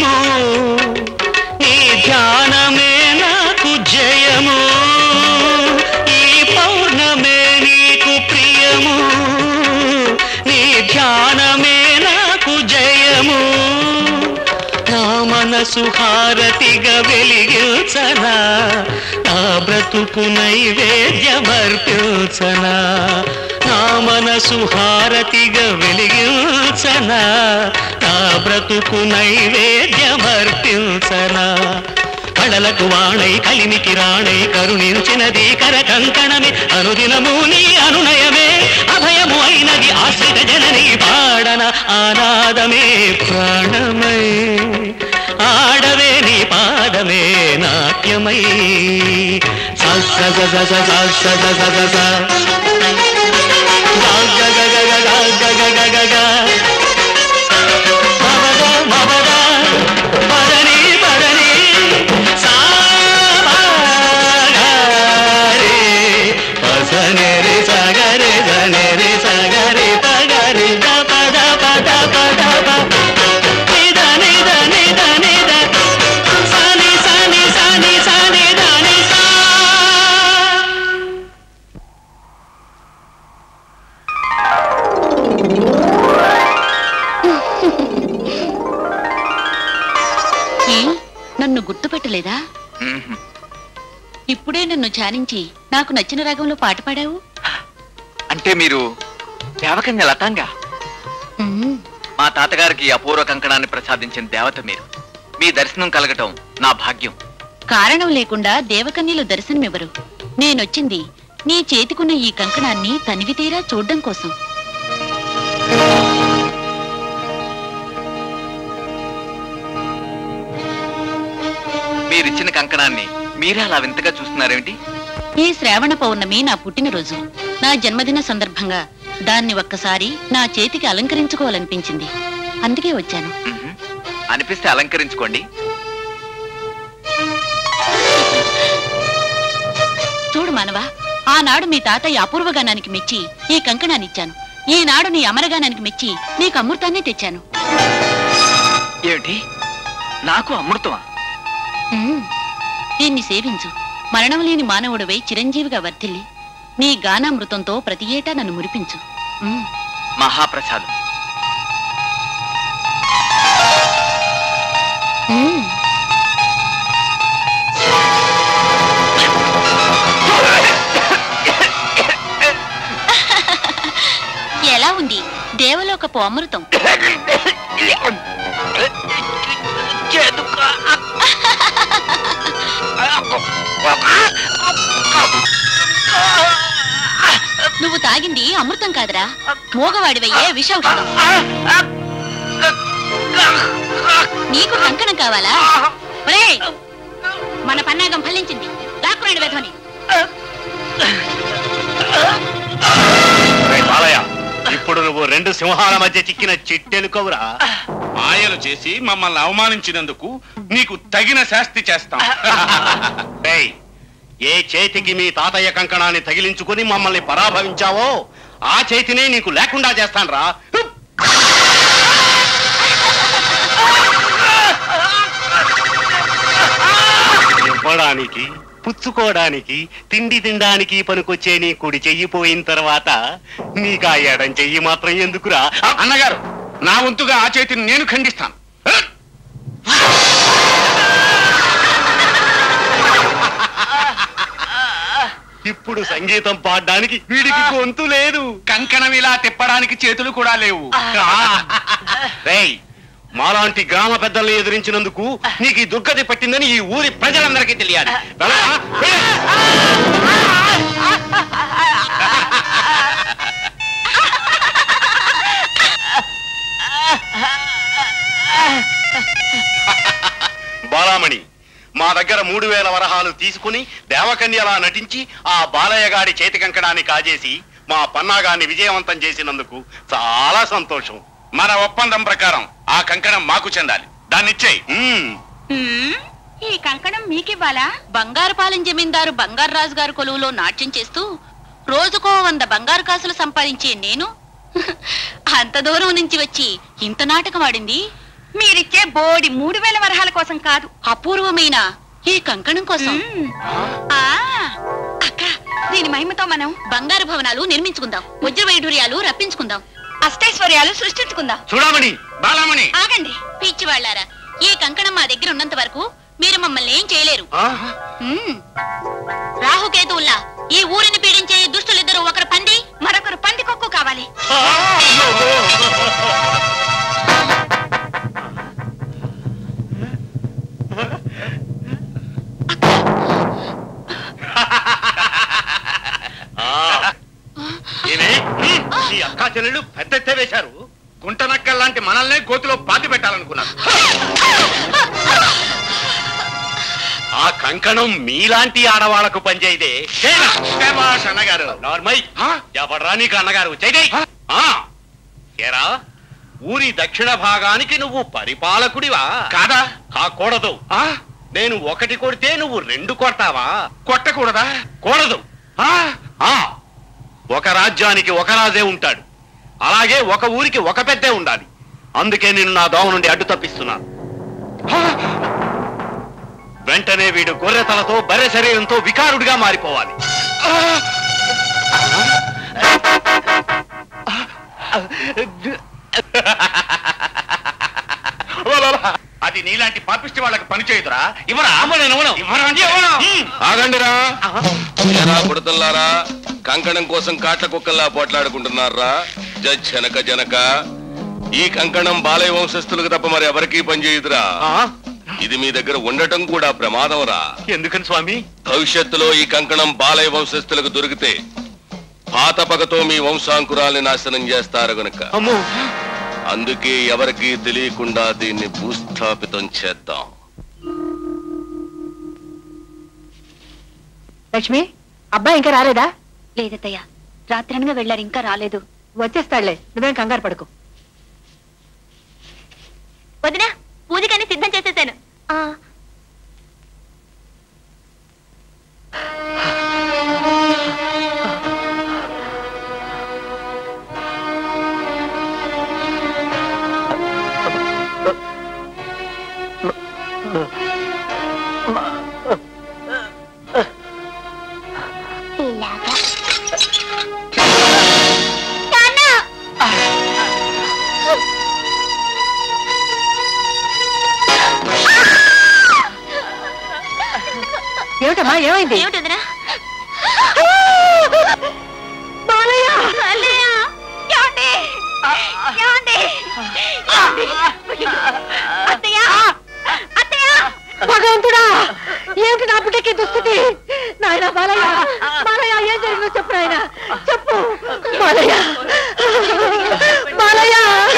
నీ ధ్యానమే నాకు జయము ఈ పౌర్ణమే నీకు ప్రియము నీ ధ్యానమే నాకు జయము నా మనసు హారతిగా వెలిగించనా నా బ్రతుకు నైవేద్యమర్పించనా నా మనసు హారతిగా వెలిగించనా నా బ్రతుకు నైవేద్యమర్పించనా కళలకు వాణై కలిమికి రాణై కరుణించినది కర కంకణమే అనుదినము నీ అనునయమే అభయము అయినది ఆశ్రిత జనని పాడన ఆనాదమే ప్రాణమై ఆడవే నీ పాదమే నాట్యమై స స స స స స స స స స స. గ గ గ గ గ గ గ గ గ గ గ. మమద మమద పదని పదని సా మా గ రే. పసని రే సగరి ధని రే సగరి పగరి ద పద పద పద ప. నిద నిద నిద నిద. సని సని సని సని ధని సా ఏ? నన్ను గుర్తుపట్టలేదా ఇప్పుడే నన్ను ధ్యానించి నాకు నచ్చిన రాగంలో పాట పాడావు అంటే మీరు దేవకన్య లతాంగా ఉమ్, మా తాతగారికి అపూర్వ కంకణాన్ని ప్రసాదించిన దేవత మీరు మీ దర్శనం కలగటం నా భాగ్యం కారణం లేకుండా దేవకన్యలు దర్శనమివ్వరు నేనొచ్చింది నీ చేతికున్న ఈ కంకణాన్ని తనివి తీరా చూడ్డం కోసం మీరిచ్చిన కంకణాన్ని మీరే అలా వింతగా చూస్తున్నారేమిటి ఈ శ్రావణ పౌర్ణమి నా పుట్టినరోజు నా జన్మదిన సందర్భంగా దాన్ని ఒక్కసారి నా చేతికి అలంకరించుకోవాలనిపించింది అందుకే వచ్చాను మ్మ్. అనిపిస్తే అలంకరించుకోండి చూడు మానవా ఆనాడు మీ తాతయ్య అపూర్వగానానికి మెచ్చి ఈ కంకణాన్నిచ్చాను ఈనాడు నీ అమరగానానికి మెచ్చి నీకు అమృతాన్ని తెచ్చాను ఏమిటి నాకు అమృతమా ఉమ్, దీన్ని సేవించు మరణం లేని మానవుడివై చిరంజీవిగా వర్ధిల్లి నీ గానామృతంతో ప్రతి ఏటా నన్ను మురిపించు ఉమ్. మహాప్రసాదం ఉమ్. ఎలా ఉంది దేవలోకపు అమృతం నువ్వు తాగింది అమృతం కాదురా మూగవాడివయ్యే విష ఔషధం నీకు కంకణం కావాలా ఒరేయ్, మన పన్నాగం ఫలించింది దాక్కురాడు వెధవని రేయ్ బాలయ్య ఇప్పుడు నువ్వు రెండు సింహాల మధ్య చిక్కిన చిట్టెలుకవురా మాయలు చేసి మమ్మల్ని అవమానించినందుకు నీకు తగిన శాస్తి చేస్తాం రేయ్, ఏ చేతికి మీ తాతయ్య కంకణాన్ని తగిలించుకుని మమ్మల్ని పరాభవించావో ఆ చేతినే నీకు లేకుండా చేస్తాన్రా ఇవ్వడానికి పుచ్చుకోవడానికి తిండి తినడానికి పనికొచ్చే నీ కుడి చెయ్యి పోయిన తర్వాత నీకు ఆ ఎడం చెయ్యి మాత్రం ఎందుకురా అన్నగారు నా వంతుగా ఆ చేతిని నేను ఖండిస్తాను ఇప్పుడు సంగీతం పాడడానికి వీడికి గొంతు లేదు కంకణం ఇలా తిప్పడానికి చేతులు కూడా లేవు రేయ్ మాలాంటి గ్రామ పెద్దల్ని ఎదిరించినందుకు నీకు ఈ దుర్గతి పట్టిందని ఈ ఊరి ప్రజలందరికీ తెలియాలి వెళ్ళరా? వెళ్ళు. బాలామణి మా దగ్గర మూడు వేల వరహాలు తీసుకుని దేవకన్యలా నటించి ఆ బాలయ్య గారి చేతి కంకణాన్ని కాజేసి మా పన్నాగాన్ని విజయవంతం చేసినందుకు చాలా సంతోషం మన ఒప్పందం ప్రకారం ఆ కంకణం మాకు చెందాలి దాన్ని ఇచ్చేయి మ్మ్. హ్మ్? ఈ కంకణం మీకివ్వాలా బంగారుపాలెం జమీందారు బంగారు రాజు గారు కొలువులో నాట్యం చేస్తూ రోజుకో వంద బంగారు కాసులు సంపాదించే నేను అంత దూరం నుంచి వచ్చి ఇంత నాటకం ఆడింది మీరిచ్చే బోడి మూడు వేల వరహాల కోసం కాదు అపూర్వమైన ఈ కంకణం కోసం ఆ, అక్క దీని మహిమతో మనం బంగారు భవనాలు నిర్మించుకుందాం వజ్ర వైడూర్యాలు రప్పించుకుందాం అష్టైశ్వర్యాలు సృష్టించుకుందాం చూడమణి బాలామణి ఆగండి పిచ్చి వాళ్ళారా ఈ కంకణం మా దగ్గర ఉన్నంత వరకు మీరు మమ్మల్ని ఏం చేయలేరు మ్మ్. రాహుకేతువుల్లా ఈ ఊరిని పీడించే ఈ దుష్టులిద్దరూ ఒకరు పంది మరొకరు పంది కొక్కు కావాలి ఏమే ఈ అక్కా చెల్లెళ్ళు పెద్ద వేశారు గుంటనక్కల్ లాంటి మనల్నే గోతిలో పాతి పెట్టాలనుకున్నారు ఆ కంకణం మీలాంటి ఆడవాళ్లకు పనిచేయదే శభాష్ అన్నగారు నార్మల్ ఎవడ్రా నీకు అన్నగారు చైతే ఏరా ఊరి దక్షిణ భాగానికి నువ్వు పరిపాలకుడివా కాదా కాకూడదు నేను ఒకటి కొడితే నువ్వు రెండు కొడతావా కొట్టకూడదా కూడదు ఆ ఒక రాజ్యానికి ఒక రాజే ఉంటాడు అలాగే ఒక ఊరికి ఒక పెద్దే ఉండాలి అందుకే నేను నా దోమ నుండి అడ్డు తప్పిస్తున్నాను వెంటనే వీడు గొర్రె తలతో బర్రె శరీరంతో వికారుడిగా మారిపోవాలి అది నీలాంటి పాపిష్టి వాళ్ళకి పని చేయదురా ఇవరా ఇవ్వను. ఇవ్వరా అంటే ఇవ్వను. ఆగండిరా ఎరా బుడతల్లారా కంకణం కోసం కాట్ల కుక్కల్లా పోట్లాడుకుంటున్నారా జనక జనక ఈ కంకణం బాలయ వంశస్థులకు తప్ప మరి ఎవరికీ పనిచేయదురా ఇది మీ దగ్గర ఉండటం కూడా ప్రమాదం రా ఎందుకని స్వామి భవిష్యత్తులో ఈ కంకణం బాలయ వంశస్థులకు దొరికితే పాత పగతో మీ వంశాంకురాల్ని నాశనం చేస్తారు గనుక అమ్మో అందుకే ఎవరికీ తెలియకుండా దీన్ని భూస్థాపితం చేద్దాం లక్ష్మి అబ్బాయి ఇంకా రాలేదా లేదత్తయ్య రాత్రనగా వెళ్ళారు ఇంకా రాలేదు వచ్చేస్తాడులే నువ్వేం కంగారు పడుకో వదినా పూజకని సిద్ధం చేసేసాను ఏమిటమ్మా ఏమైంది ఏమిటి వదినా బాలయ్య! ఏమండి? ఏమండి? ఏమండి? అత్తయ్య అత్తయ్య భగవంతుడా ఏమిటి నా బిడ్డకి దుస్థితి నాయన బాలయ్య బాలయ్య ఏం జరిగిందో చెప్పు నాయన చెప్పు బాలయ్య బాలయ్య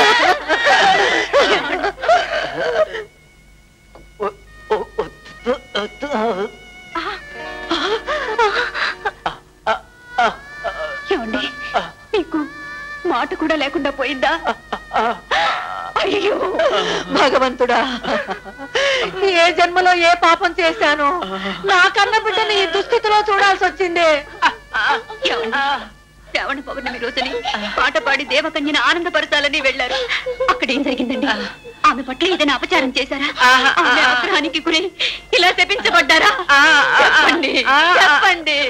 ఏమండి మీకు మాట కూడా లేకుండా పోయిందా అయ్యో భగవంతుడా ఏ జన్మలో ఏ పాపం చేశాను నా కన్న బిడ్డని ఈ దుస్థితిలో చూడాల్సి వచ్చింది ఏమండి? శ్రావణ పౌర్ణమి రోజుని పాట పాడి దేవకన్యను ఆనందపరచాలని వెళ్లారు అక్కడ ఏం జరిగిందండి ఆమె పట్ల ఏదైనా అపచారం చేశారా ఆమె ఆగ్రహానికి గురై ఇలా శపించబడ్డారా చెప్పండి చెప్పండి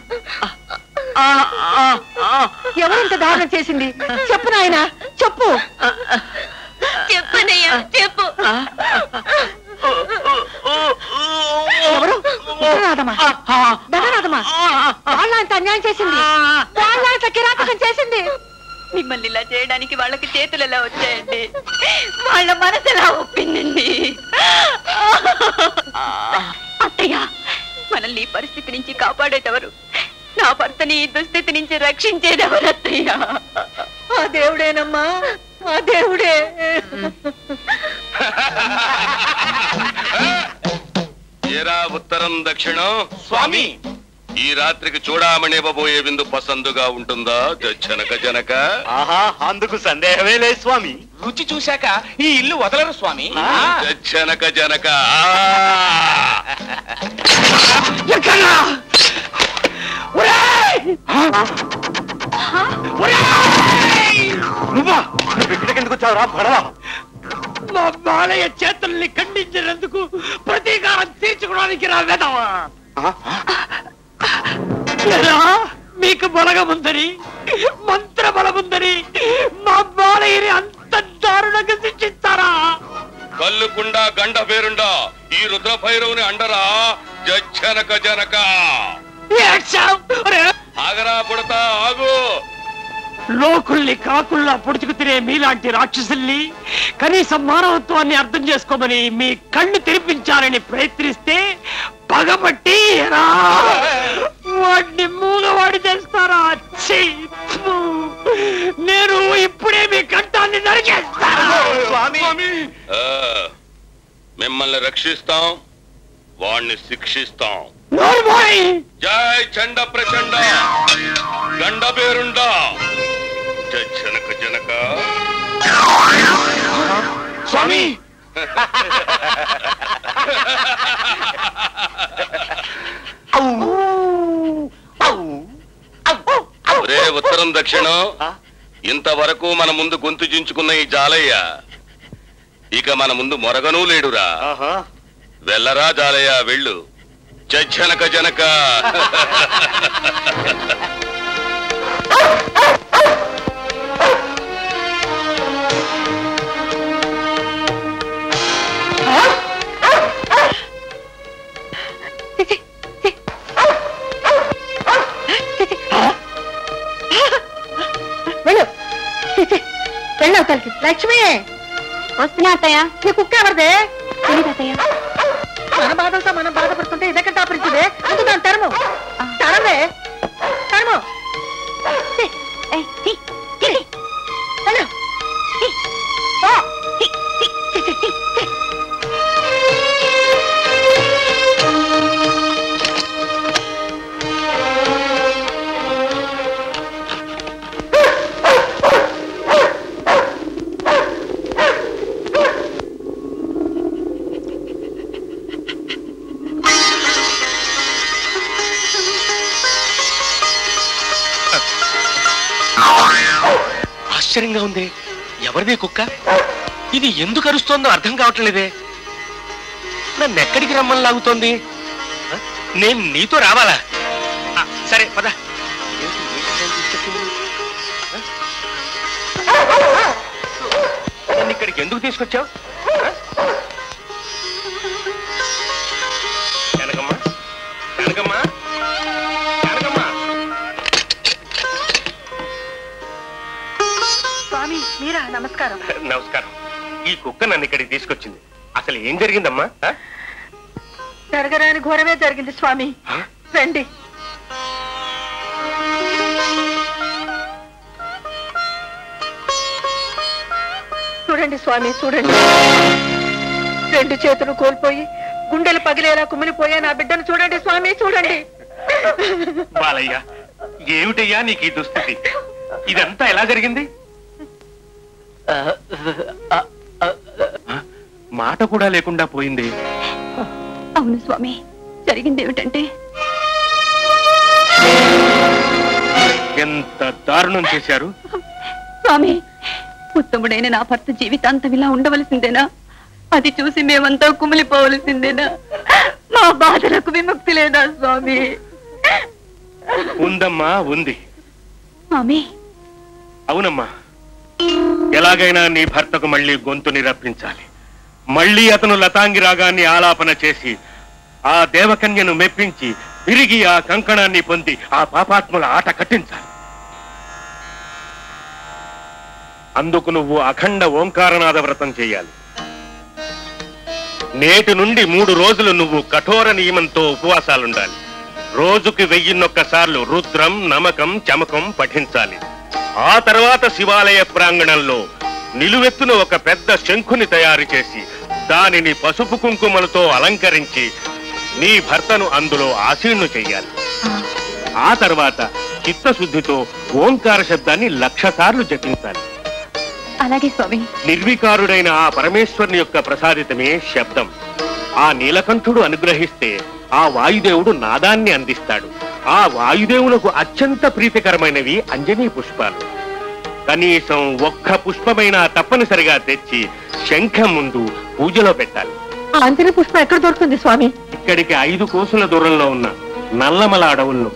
ఎవరింత దారుణం చేసింది చెప్పు నాయన చెప్పు చెప్పనయ్యా చెప్పు ఎవరు దండనాథమా దండనాథమా వాళ్ళ అంత అన్యాయం చేసింది వాళ్ళ అంత కిరాతకం చేసింది మిమ్మల్ని ఇలా చేయడానికి వాళ్ళకి చేతులు ఎలా వచ్చాయండి వాళ్ళ మనసు ఎలా ఒప్పిందండి అత్తయ్య మనల్ని ఈ పరిస్థితి నుంచి కాపాడేటెవరు నా భర్తని ఈ దుస్థితి నుంచి రక్షించేదెవరు అత్తయ్య ఆ దేవుడేనమ్మా ఆ దేవుడే ఏరా ఉత్తరం దక్షిణం స్వామి ఈ రాత్రికి చూడామణివ్వబోయే విందు పసందుగా ఉంటుందా జనక జనక ఆహా అందుకు సందేహమే లేదు స్వామి రుచి చూశాక ఈ ఇల్లు వదలరు స్వామి జనక జనక నువ్వా నువ్వు ఇక్కడికి ఎందుకు వచ్చావురా పడవ మా బాలయ్య చేతుల్ని ఖండించినందుకు ప్రతీకారం తీర్చుకోవడానికి రా వెదవా ఏరా, మీకు బలగముందని మంత్ర బలముందని మా బాలయ్యని అంత దారుణంగా శిక్షిస్తారా కల్లుకుండా గండ పేరుండా ఈ రుద్ర భైరవుని అండరా జనక జనక ఏడ్చావ్? ఒరే, ఆగరా పుడతా ఆగు లోకుల్ని కాకుల్లా పొడుచుకు తినే మీలాంటి రాక్షసుల్ని కనీసం మానవత్వాన్ని అర్థం చేసుకోమని మీ కళ్ళు తెరిపించాలని ప్రయత్నిస్తే పగబట్టి రా, వాడిని మూగవాడి చేస్తారా ఛీ, ఫు. నేను ఇప్పుడే మీ కంఠాన్ని నరికేస్తాను ఆ, మిమ్మల్ని రక్షిస్తాం వాణ్ణి శిక్షిస్తాం నోర్మోయ్! జై చండ ప్రచండ గండ పేరుండా జై జనక జనక స్వామి ఒరే ఉత్తరం దక్షిణం ఇంతవరకు మన ముందు గొంతు చించుకున్న ఈ జాలయ్య ఇక మన ముందు మొరగనూ లేడురా వెళ్ళరా జాలయ్య వెళ్ళు జనక జనక వెళ్ళు ఛీ, ఛీ. వెళ్ళు అవతలికి లక్ష్మి వస్తున్నా అత్తయ్య ఈ కుక్క ఎవరిదే తెలీదు అత్తయ్య మన బాధలతో మనం బాధపడుతుంటే ఇదెక్కడ తాపరించుదే ముందు దాని తరము తరమే తరము ఛీ, ఏయ్, తీ, తీ, తీ. వెళ్ళు ఓ, తీ, తీ, తీ, తీ, తీ, తీ. ఆశ్చర్యంగా ఉంది ఎవరిది కుక్క ఇది ఎందుకు అరుస్తోందో అర్థం కావట్లేదే నన్ను ఎక్కడికి రమ్మని లాగుతోంది ఆ? నేను నీతో రావాలా ఆ, సరే పద నన్ను ఇక్కడికి ఎందుకు తీసుకొచ్చావు కనకమ్మా కనకమ్మా కనకమ్మా స్వామి మీరా నమస్కారం నమస్కారం ఈ కుక్క నన్ను ఇక్కడికి తీసుకొచ్చింది అసలు ఏం జరిగిందమ్మా ఆ? జరగరాని ఘోరమే జరిగింది స్వామి ఆ? రండి చూడండి స్వామి చూడండి రెండు చేతులు కోల్పోయి గుండెలు పగిలేలా కుమిలిపోయే నా బిడ్డను చూడండి స్వామి చూడండి బాలయ్య ఏమిటయ్యా నీకు ఈ దుస్థితి ఇదంతా ఎలా జరిగింది ఆ? మాట కూడా లేకుండా పోయింది అవును స్వామి జరిగింది ఏమిటంటే ఎంత దారుణం చేశారు స్వామి ఉత్తముడైన నా భర్త జీవితాంతం ఇలా ఉండవలసిందేనా అది చూసి మేమంతా కుమిలిపోవలసిందేనా మా బాధలకు విముక్తి లేదా స్వామి ఉందమ్మా ఉంది స్వామి అవునమ్మా ఎలాగైనా నీ భర్తకు మళ్ళీ గొంతుని రప్పించాలి మళ్ళీ అతను లతాంగి రాగాన్ని ఆలాపన చేసి ఆ దేవకన్యను మెప్పించి తిరిగి ఆ కంకణాన్ని పొంది ఆ పాపాత్ముల ఆట కట్టించాలి అందుకు నువ్వు అఖండ ఓంకారనాథ వ్రతం చేయాలి నేటి నుండి మూడు రోజులు నువ్వు కఠోర నియమంతో ఉపవాసాలుండాలి రోజుకి వెయ్యిన్నొక్కసార్లు రుద్రం నమకం చమకం పఠించాలి ఆ తర్వాత శివాలయ ప్రాంగణంలో నిలువెత్తున ఒక పెద్ద శంఖుని తయారు చేసి దానిని పసుపు కుంకుమలతో అలంకరించి నీ భర్తను అందులో ఆసీర్ణు చెయ్యాలి ఆ తర్వాత చిత్తశుద్ధితో ఓంకార శబ్దాన్ని లక్ష సార్లు జపించాలి అలాగే స్వామి నిర్వికారుడైన ఆ పరమేశ్వరుని యొక్క ప్రసాదితమే శబ్దం ఆ నీలకంఠుడు అనుగ్రహిస్తే ఆ వాయుదేవుడు నాదాన్ని అందిస్తాడు ఆ వాయుదేవులకు అత్యంత ప్రీతికరమైనవి అంజనీ పుష్పాలు కనీసం ఒక్క పుష్పమైనా తప్పనిసరిగా తెచ్చి శంఖం ముందు పూజలో పెట్టాలి ఆ అంజలి పుష్పం ఎక్కడ దొరుకుతుంది స్వామి ఇక్కడికి ఐదు కోసుల దూరంలో ఉన్న నల్లమల అడవుల్లో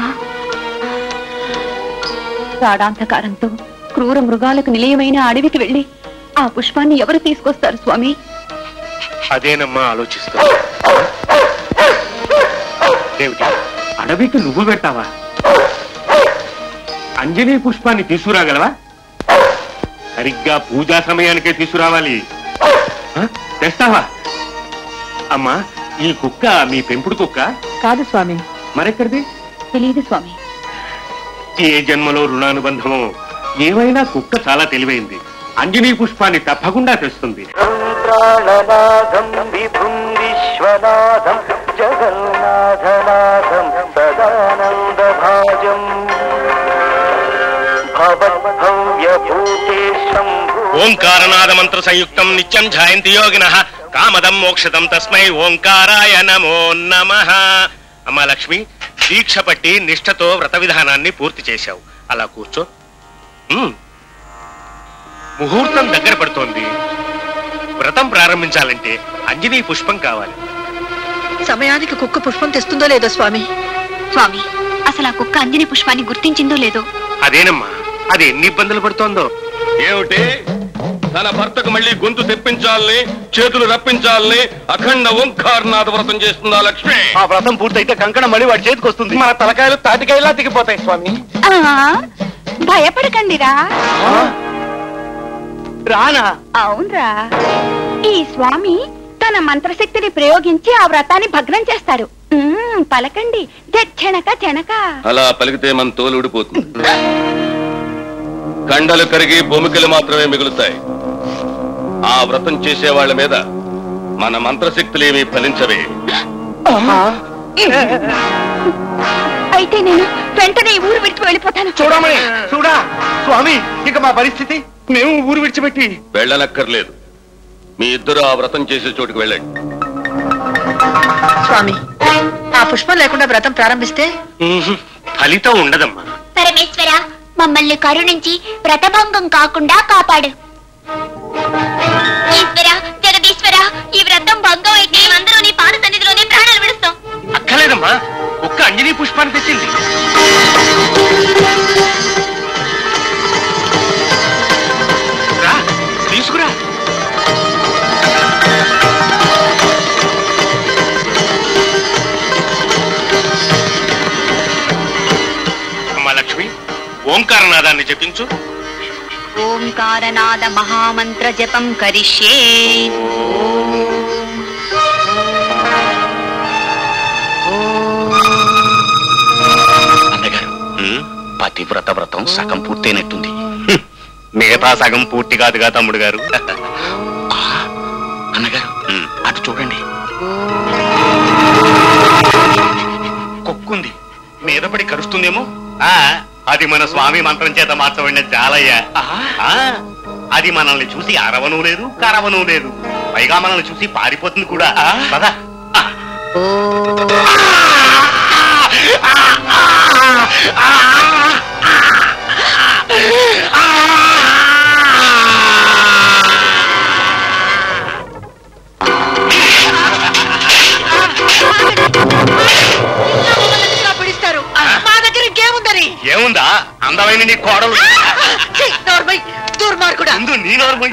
గాఢాంధకారంతో క్రూర మృగాలకు నిలయమైన అడవికి వెళ్లి ఆ పుష్పాన్ని ఎవరు తీసుకొస్తారు స్వామి అదేనమ్మా ఆలోచిస్తా ఏమిటి అడవికి నువ్వు పెట్టావా అంజనీ పుష్పాన్ని తీసుకురాగలవా సరిగ్గా పూజా సమయానికే తీసుకురావాలి ఆ? తెస్తావా అమ్మా ఈ కుక్క మీ పెంపుడు కుక్క కాదు స్వామి మరెక్కడిది తెలియదు స్వామి ఏ జన్మలో రుణానుబంధమో ఏమైనా కుక్క చాలా తెలివైంది అంజనీ పుష్పాన్ని తప్పకుండా తెస్తుంది ప్రాణనాథం విభుం విశ్వనాథం జగన్నాథనాథం సదానంద భాజం భవద్భవ్యభూతేశం ఓంకారనాద మంత్ర సంయుక్తం నిత్యం ఝాయంతి యోగిన కామదం మోక్షదం తస్మై ఓంకారాయ నమో నమ అమ్మా లక్ష్మి దీక్ష పట్టి నిష్ఠతో వ్రత విధానాన్ని పూర్తి చేశావు అలా కూర్చో ఉమ్. ముహూర్తం దగ్గర పడుతోంది వ్రతం ప్రారంభించాలంటే అంజనీ పుష్పం కావాలి సమయానికి కుక్క పుష్పం తెస్తుందో లేదో స్వామి స్వామి అసలు ఆ కుక్క అంజని పుష్పాన్ని గుర్తించిందో లేదో అదేనమ్మా అది ఎన్ని ఇబ్బందులు పడుతోందో ఏమిటి తన భర్తకు మళ్ళీ గొంతు తెప్పించాలని చేతులు రప్పించాలని అఖండ ఓంకారనాథ వ్రతం చేస్తుందా లక్ష్మి ఆ వ్రతం పూర్తయితే కంకణం మళ్ళీ వాడి చేతికి వస్తుంది మన తలకాయలు తాటికాయలా దిగిపోతాయి స్వామి భయపడకండిరా రానా అవునరా ఈ స్వామి తన మంత్రశక్తిని ప్రయోగించి ఆ వ్రతాన్ని భగ్నం చేస్తారు మ్మ్, పలకండి జనక జనక అలా పలికితే మన తోలు ఊడిపోతుంది కండలు కరిగి భూమికలు మాత్రమే మిగులుతాయి ఆ వ్రతం చేసే వాళ్ళ మీద మన మంత్రశక్తులేమీ ఫలించవే అయితే నేను వెంటనే ఈ ఊరు విడిచి వెళ్ళిపోతాను చూడమని చూడా స్వామి ఇక మా పరిస్థితి మేము ఊరు విడిచిపెట్టి వెళ్ళనక్కర్లేదు మీ ఇద్దరు ఆ వ్రతం చేసే చోటుకు వెళ్ళండి స్వామి ఆ పుష్పం లేకుండా వ్రతం ప్రారంభిస్తే ఫలితం ఉండదమ్మా పరమేశ్వర మమ్మల్ని కరుణించి వ్రతభంగం కాకుండా కాపాడు ఈశ్వర జగదీశ్వర ఈ వ్రతం భంగం అయితే అందరూ నీ పాద సన్నిధిలోనే ప్రాణాలు విడుస్తాం అక్కలేదమ్మా ఒక్క అంజనీ పుష్పాన్ని తెచ్చింది రా, తీసుకురా అమ్మా లక్ష్మి ఓంకారనాదాన్ని జపించు ఓంకారనాద మహామంత్ర జపం కరిష్యే అన్నగారు పతివ్రత వ్రతం సగం పూర్తయినట్టుంది మిగతా సగం పూర్తి కాదుగా తమ్ముడు గారు అన్నగారు అటు చూడండి కుక్కుంది మీద పడి కరుస్తుందేమో ఆ, అది మన స్వామి మంత్రం చేత మార్చబడిన జాలయ్య ఆ, అది మనల్ని చూసి అరవను లేదు కరవను లేదు పైగా మనల్ని చూసి పారిపోతుంది కూడా పద పిడిస్తారు మా దగ్గర ఇంకేముందని ఏముందా అందమైన నీ కోడలు ఛీ, నోర్మై, దుర్మార్గుడా ముందు నీ నోరు మూయి.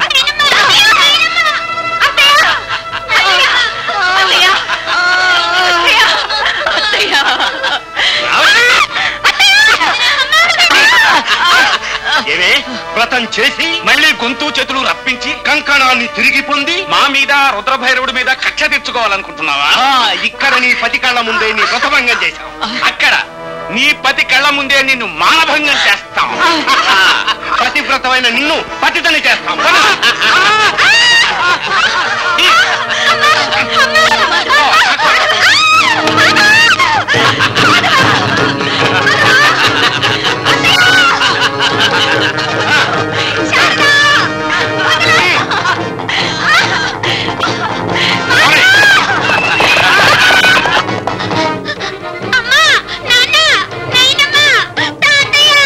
ఏమే వ్రతం చేసి మళ్ళీ గొంతు చేతులు రప్పించి కంకణాన్ని తిరిగి పొంది మా మీద రుద్రభైరవుడి మీద కక్ష తెచ్చుకోవాలనుకుంటున్నావా ఇక్కడ నీ పతి కళ్ళ ముందే నీ వ్రతభంగం చేశావు అక్కడ నీ పతి కళ్ళ ముందే నిన్ను మానభంగం చేస్తాం పతివ్రతమైన నిన్ను పతితని చేస్తాం పద.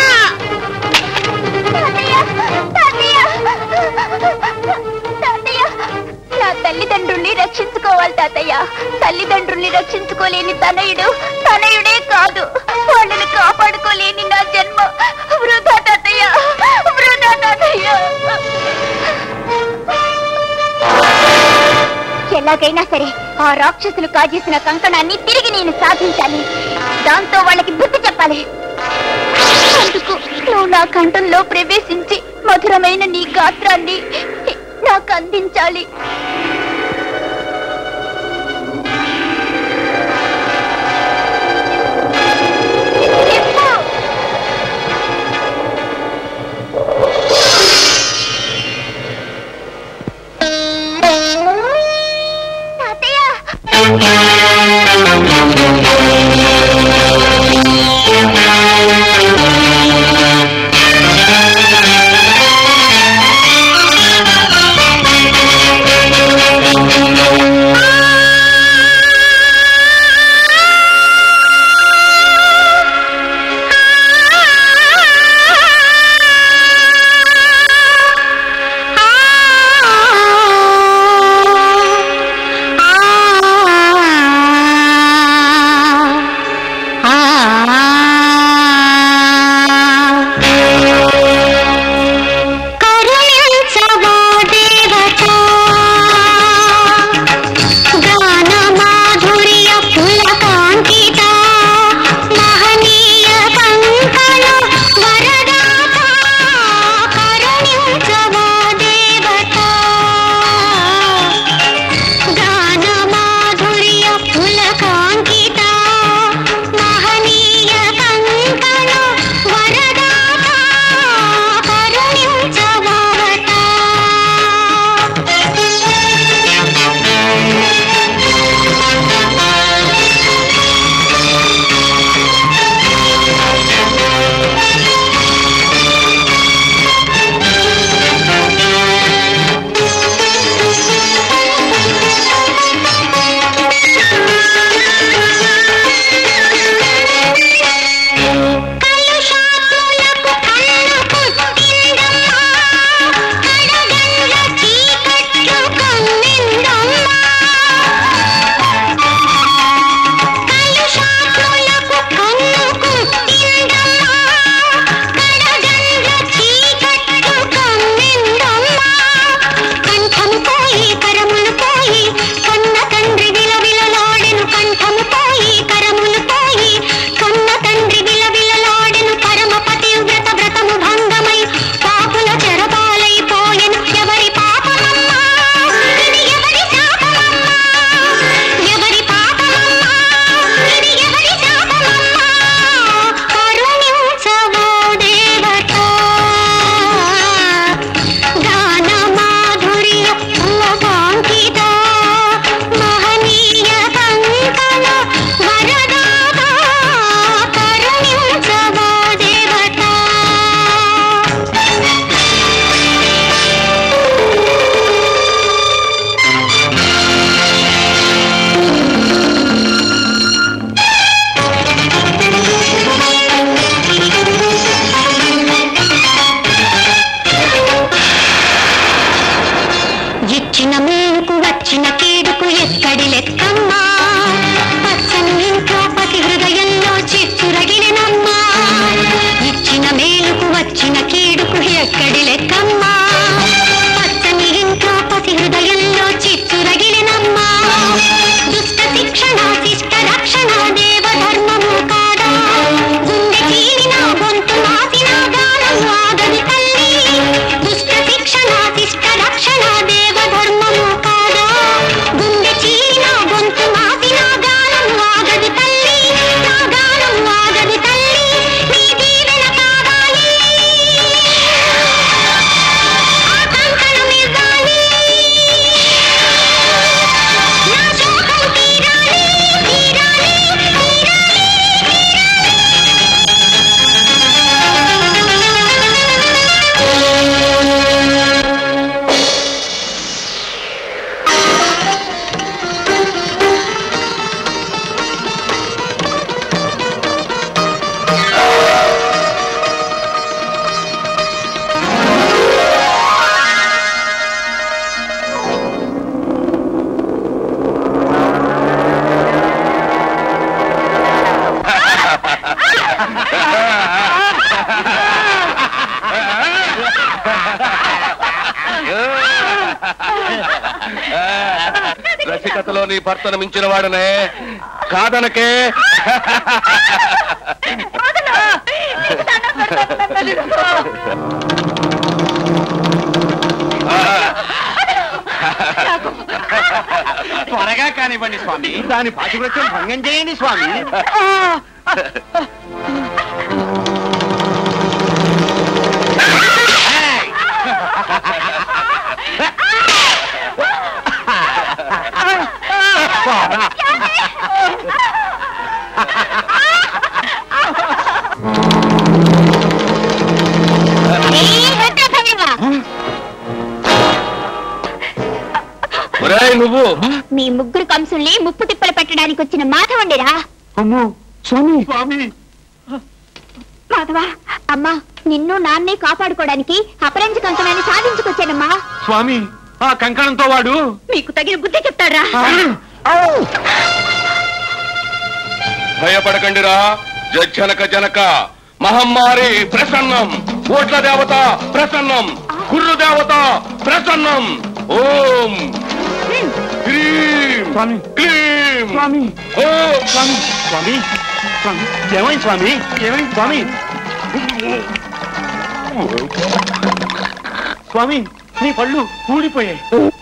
తాతయ్య తాతయ్య తల్లిదండ్రుల్ని రక్షించుకోలేని తనయుడు తనయుడే కాదు వాళ్ళని కాపాడుకోలేని నా జన్మ వృధా తాతయ్య వృధా తాతయ్య ఎలాగైనా సరే ఆ రాక్షసులు కాజేసిన కంకణాన్ని తిరిగి నేను సాధించాలి దాంతో వాళ్ళకి బుద్ధి చెప్పాలి అందుకు నువ్వు నా కంఠంలో ప్రవేశించి మధురమైన నీ గాత్రాన్ని నాకు అందించాలి కరుణించవా దేవతా గాన మాధుర్య పులకాంకిత మహనీయ కంకణ వరదాత కరుణించవా దేవతా గాన మాధుర్య పులకాంకిత మహనీయ కంకణ వరదాత కరుణించవా కంఠము పోయి కరములు పోయి కన్న తండ్రి విలవిలలాడెను కంఠము పోయి కరములు పోయి కన్న తండ్రి విలవిలలాడెను పరమ పతివ్రత వ్రతము భంగమై పాపుల చెరపాలైపోయెను ఎవరి పాపమమ్మా ఇది ఎవరి శాపమమ్మా ఎవరి పాపమమ్మా ఇది ఎవరి శాపమమ్మా కరుణించవో దేవతా గాన మాధుర్య పులకాంకిత మహనీయ కంకణ వరదాత కరుణించవో దేవతా ఇచ్చిన మేలుకు వచ్చిన కీడుకు ఎక్కడి లెక్కమ్మా పచ్చని ఇంట్లో పతి హృదయంలో చిచ్చురగిలినమ్మా ఇచ్చిన మేలుకు వచ్చిన కీడుకు ఎక్కడి లెక్కమ్మా పచ్చని ఇంట్లో పతి హృదయంలో చిచ్చురగిలినమ్మా దుష్ట శిక్షణ శిష్ట రక్షణ దేవ ధర్మము కాదా గుండె చీలిన గొంతు నాసిన గానం ఆగని తల్లి దుష్ట శిక్షణ శిష్ట రక్షణ దేవ ధర్మము కాదా గుండె చీలిన నీ భర్తను మించిన వాడనే కాదనకే త్వరగా కానివ్వండి స్వామి దాని పాతివ్రత్యం భంగం చేయండి స్వామి ఒరేయ్ నువ్వు మీ ముగ్గురు కంసుల్ని ముప్పు తిప్పలు పెట్టడానికి వచ్చిన మాధవండిరా అమ్మో స్వామి స్వామి మాధవ అమ్మా నిన్ను నాన్నే కాపాడుకోవడానికి అపరంజ కంకణాన్ని సాధించుకొచ్చానమ్మా స్వామి ఆ కంకణంతో వాడు మీకు తగిన బుద్ధి చెప్తారా భయపడకండిరా జనక జనక మహమ్మారి ప్రసన్నం ఓట్ల దేవత ప్రసన్నం కుర్రు దేవత ప్రసన్నం ఓం హ్రీం స్వామి క్లీం స్వామి ఓ స్వామి స్వామి స్వామి ఏమైంది స్వామి ఏమైంది స్వామి స్వామి నీ పళ్ళు ఊడిపోయాయి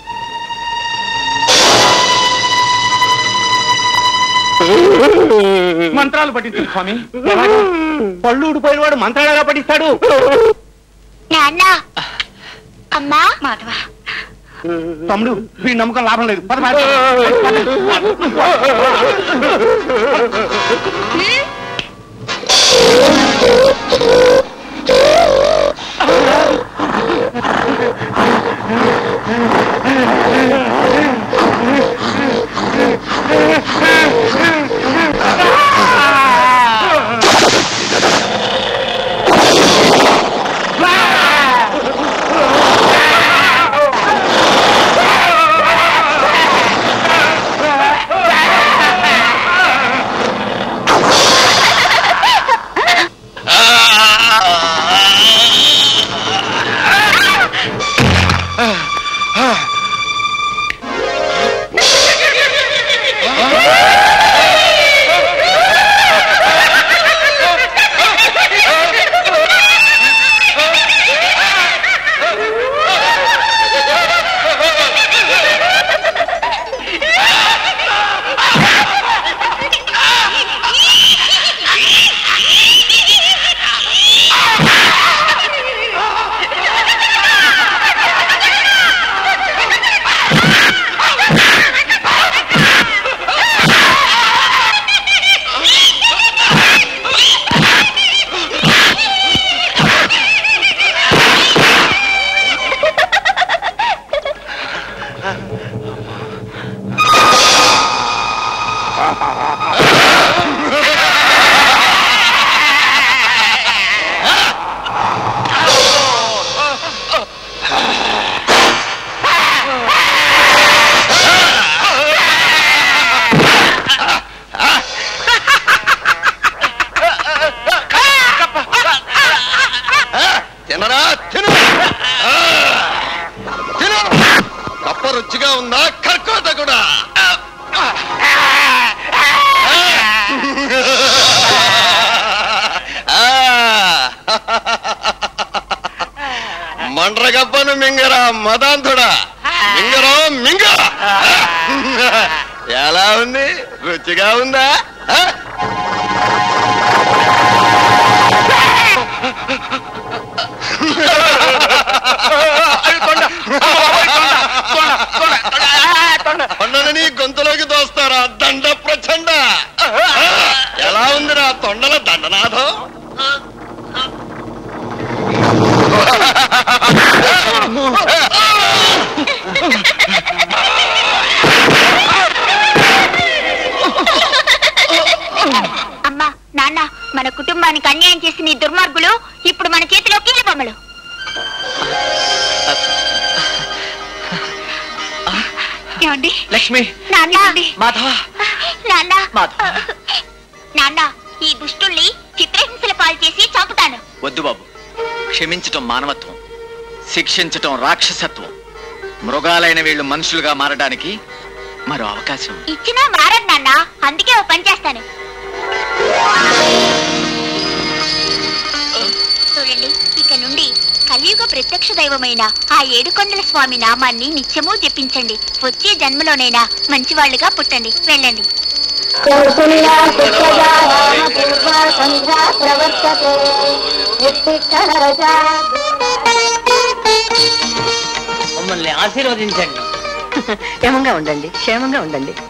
మంత్రాలు పట్టించు స్వామి ఎలాగా? పళ్ళు ఊడిపోయిన వాడు మంత్రాలు ఎలా పట్టిస్తాడు నాన్న అమ్మా మాధవ తమ్ముడు వీడి నమ్మకం లాభం లేదు పద మాట. తినరా తిను ఆ! తిను కప్ప రుచిగా ఉందా కర్కోట కూడా ఆ! మండ్రగప్పను మింగరా మదాంతుడా మింగరా మింగ ఎలా ఉంది రుచిగా ఉందా ఆ? తొండని గొంతులోకి దోస్తారా దండ ప్రచండ ఎలా ఉందిరా తొండల దండనాథం అమ్మా నాన్న మన కుటుంబానికి అన్యాయం చేసిన ఈ దుర్మార్గులు ఇప్పుడు మన చేతిలో కీలు బొమ్మలు ఏమండి లక్ష్మి నాన్న మాధవ నాన్న మాధవ నాన్న ఈ దుష్టుల్ని చిత్రహింసల పాలు చేసి చంపుతాను వద్దు బాబు క్షమించటం మానవత్వం శిక్షించటం రాక్షసత్వం మృగాలైన వీళ్ళు మనుషులుగా మారడానికి మరో అవకాశం ఇచ్చినా మారదు నాన్న అందుకే ఓ పని చేస్తాను చూడండి ఇక నుండి కలియుగ ప్రత్యక్ష దైవమైన ఆ ఏడుకొండల స్వామి నామాన్ని నిత్యము జపించండి వచ్చే జన్మలోనైనా మంచివాళ్లుగా పుట్టండి వెళ్ళండి మమ్మల్ని ఆశీర్వదించండి క్షేమంగా ఉండండి క్షేమంగా ఉండండి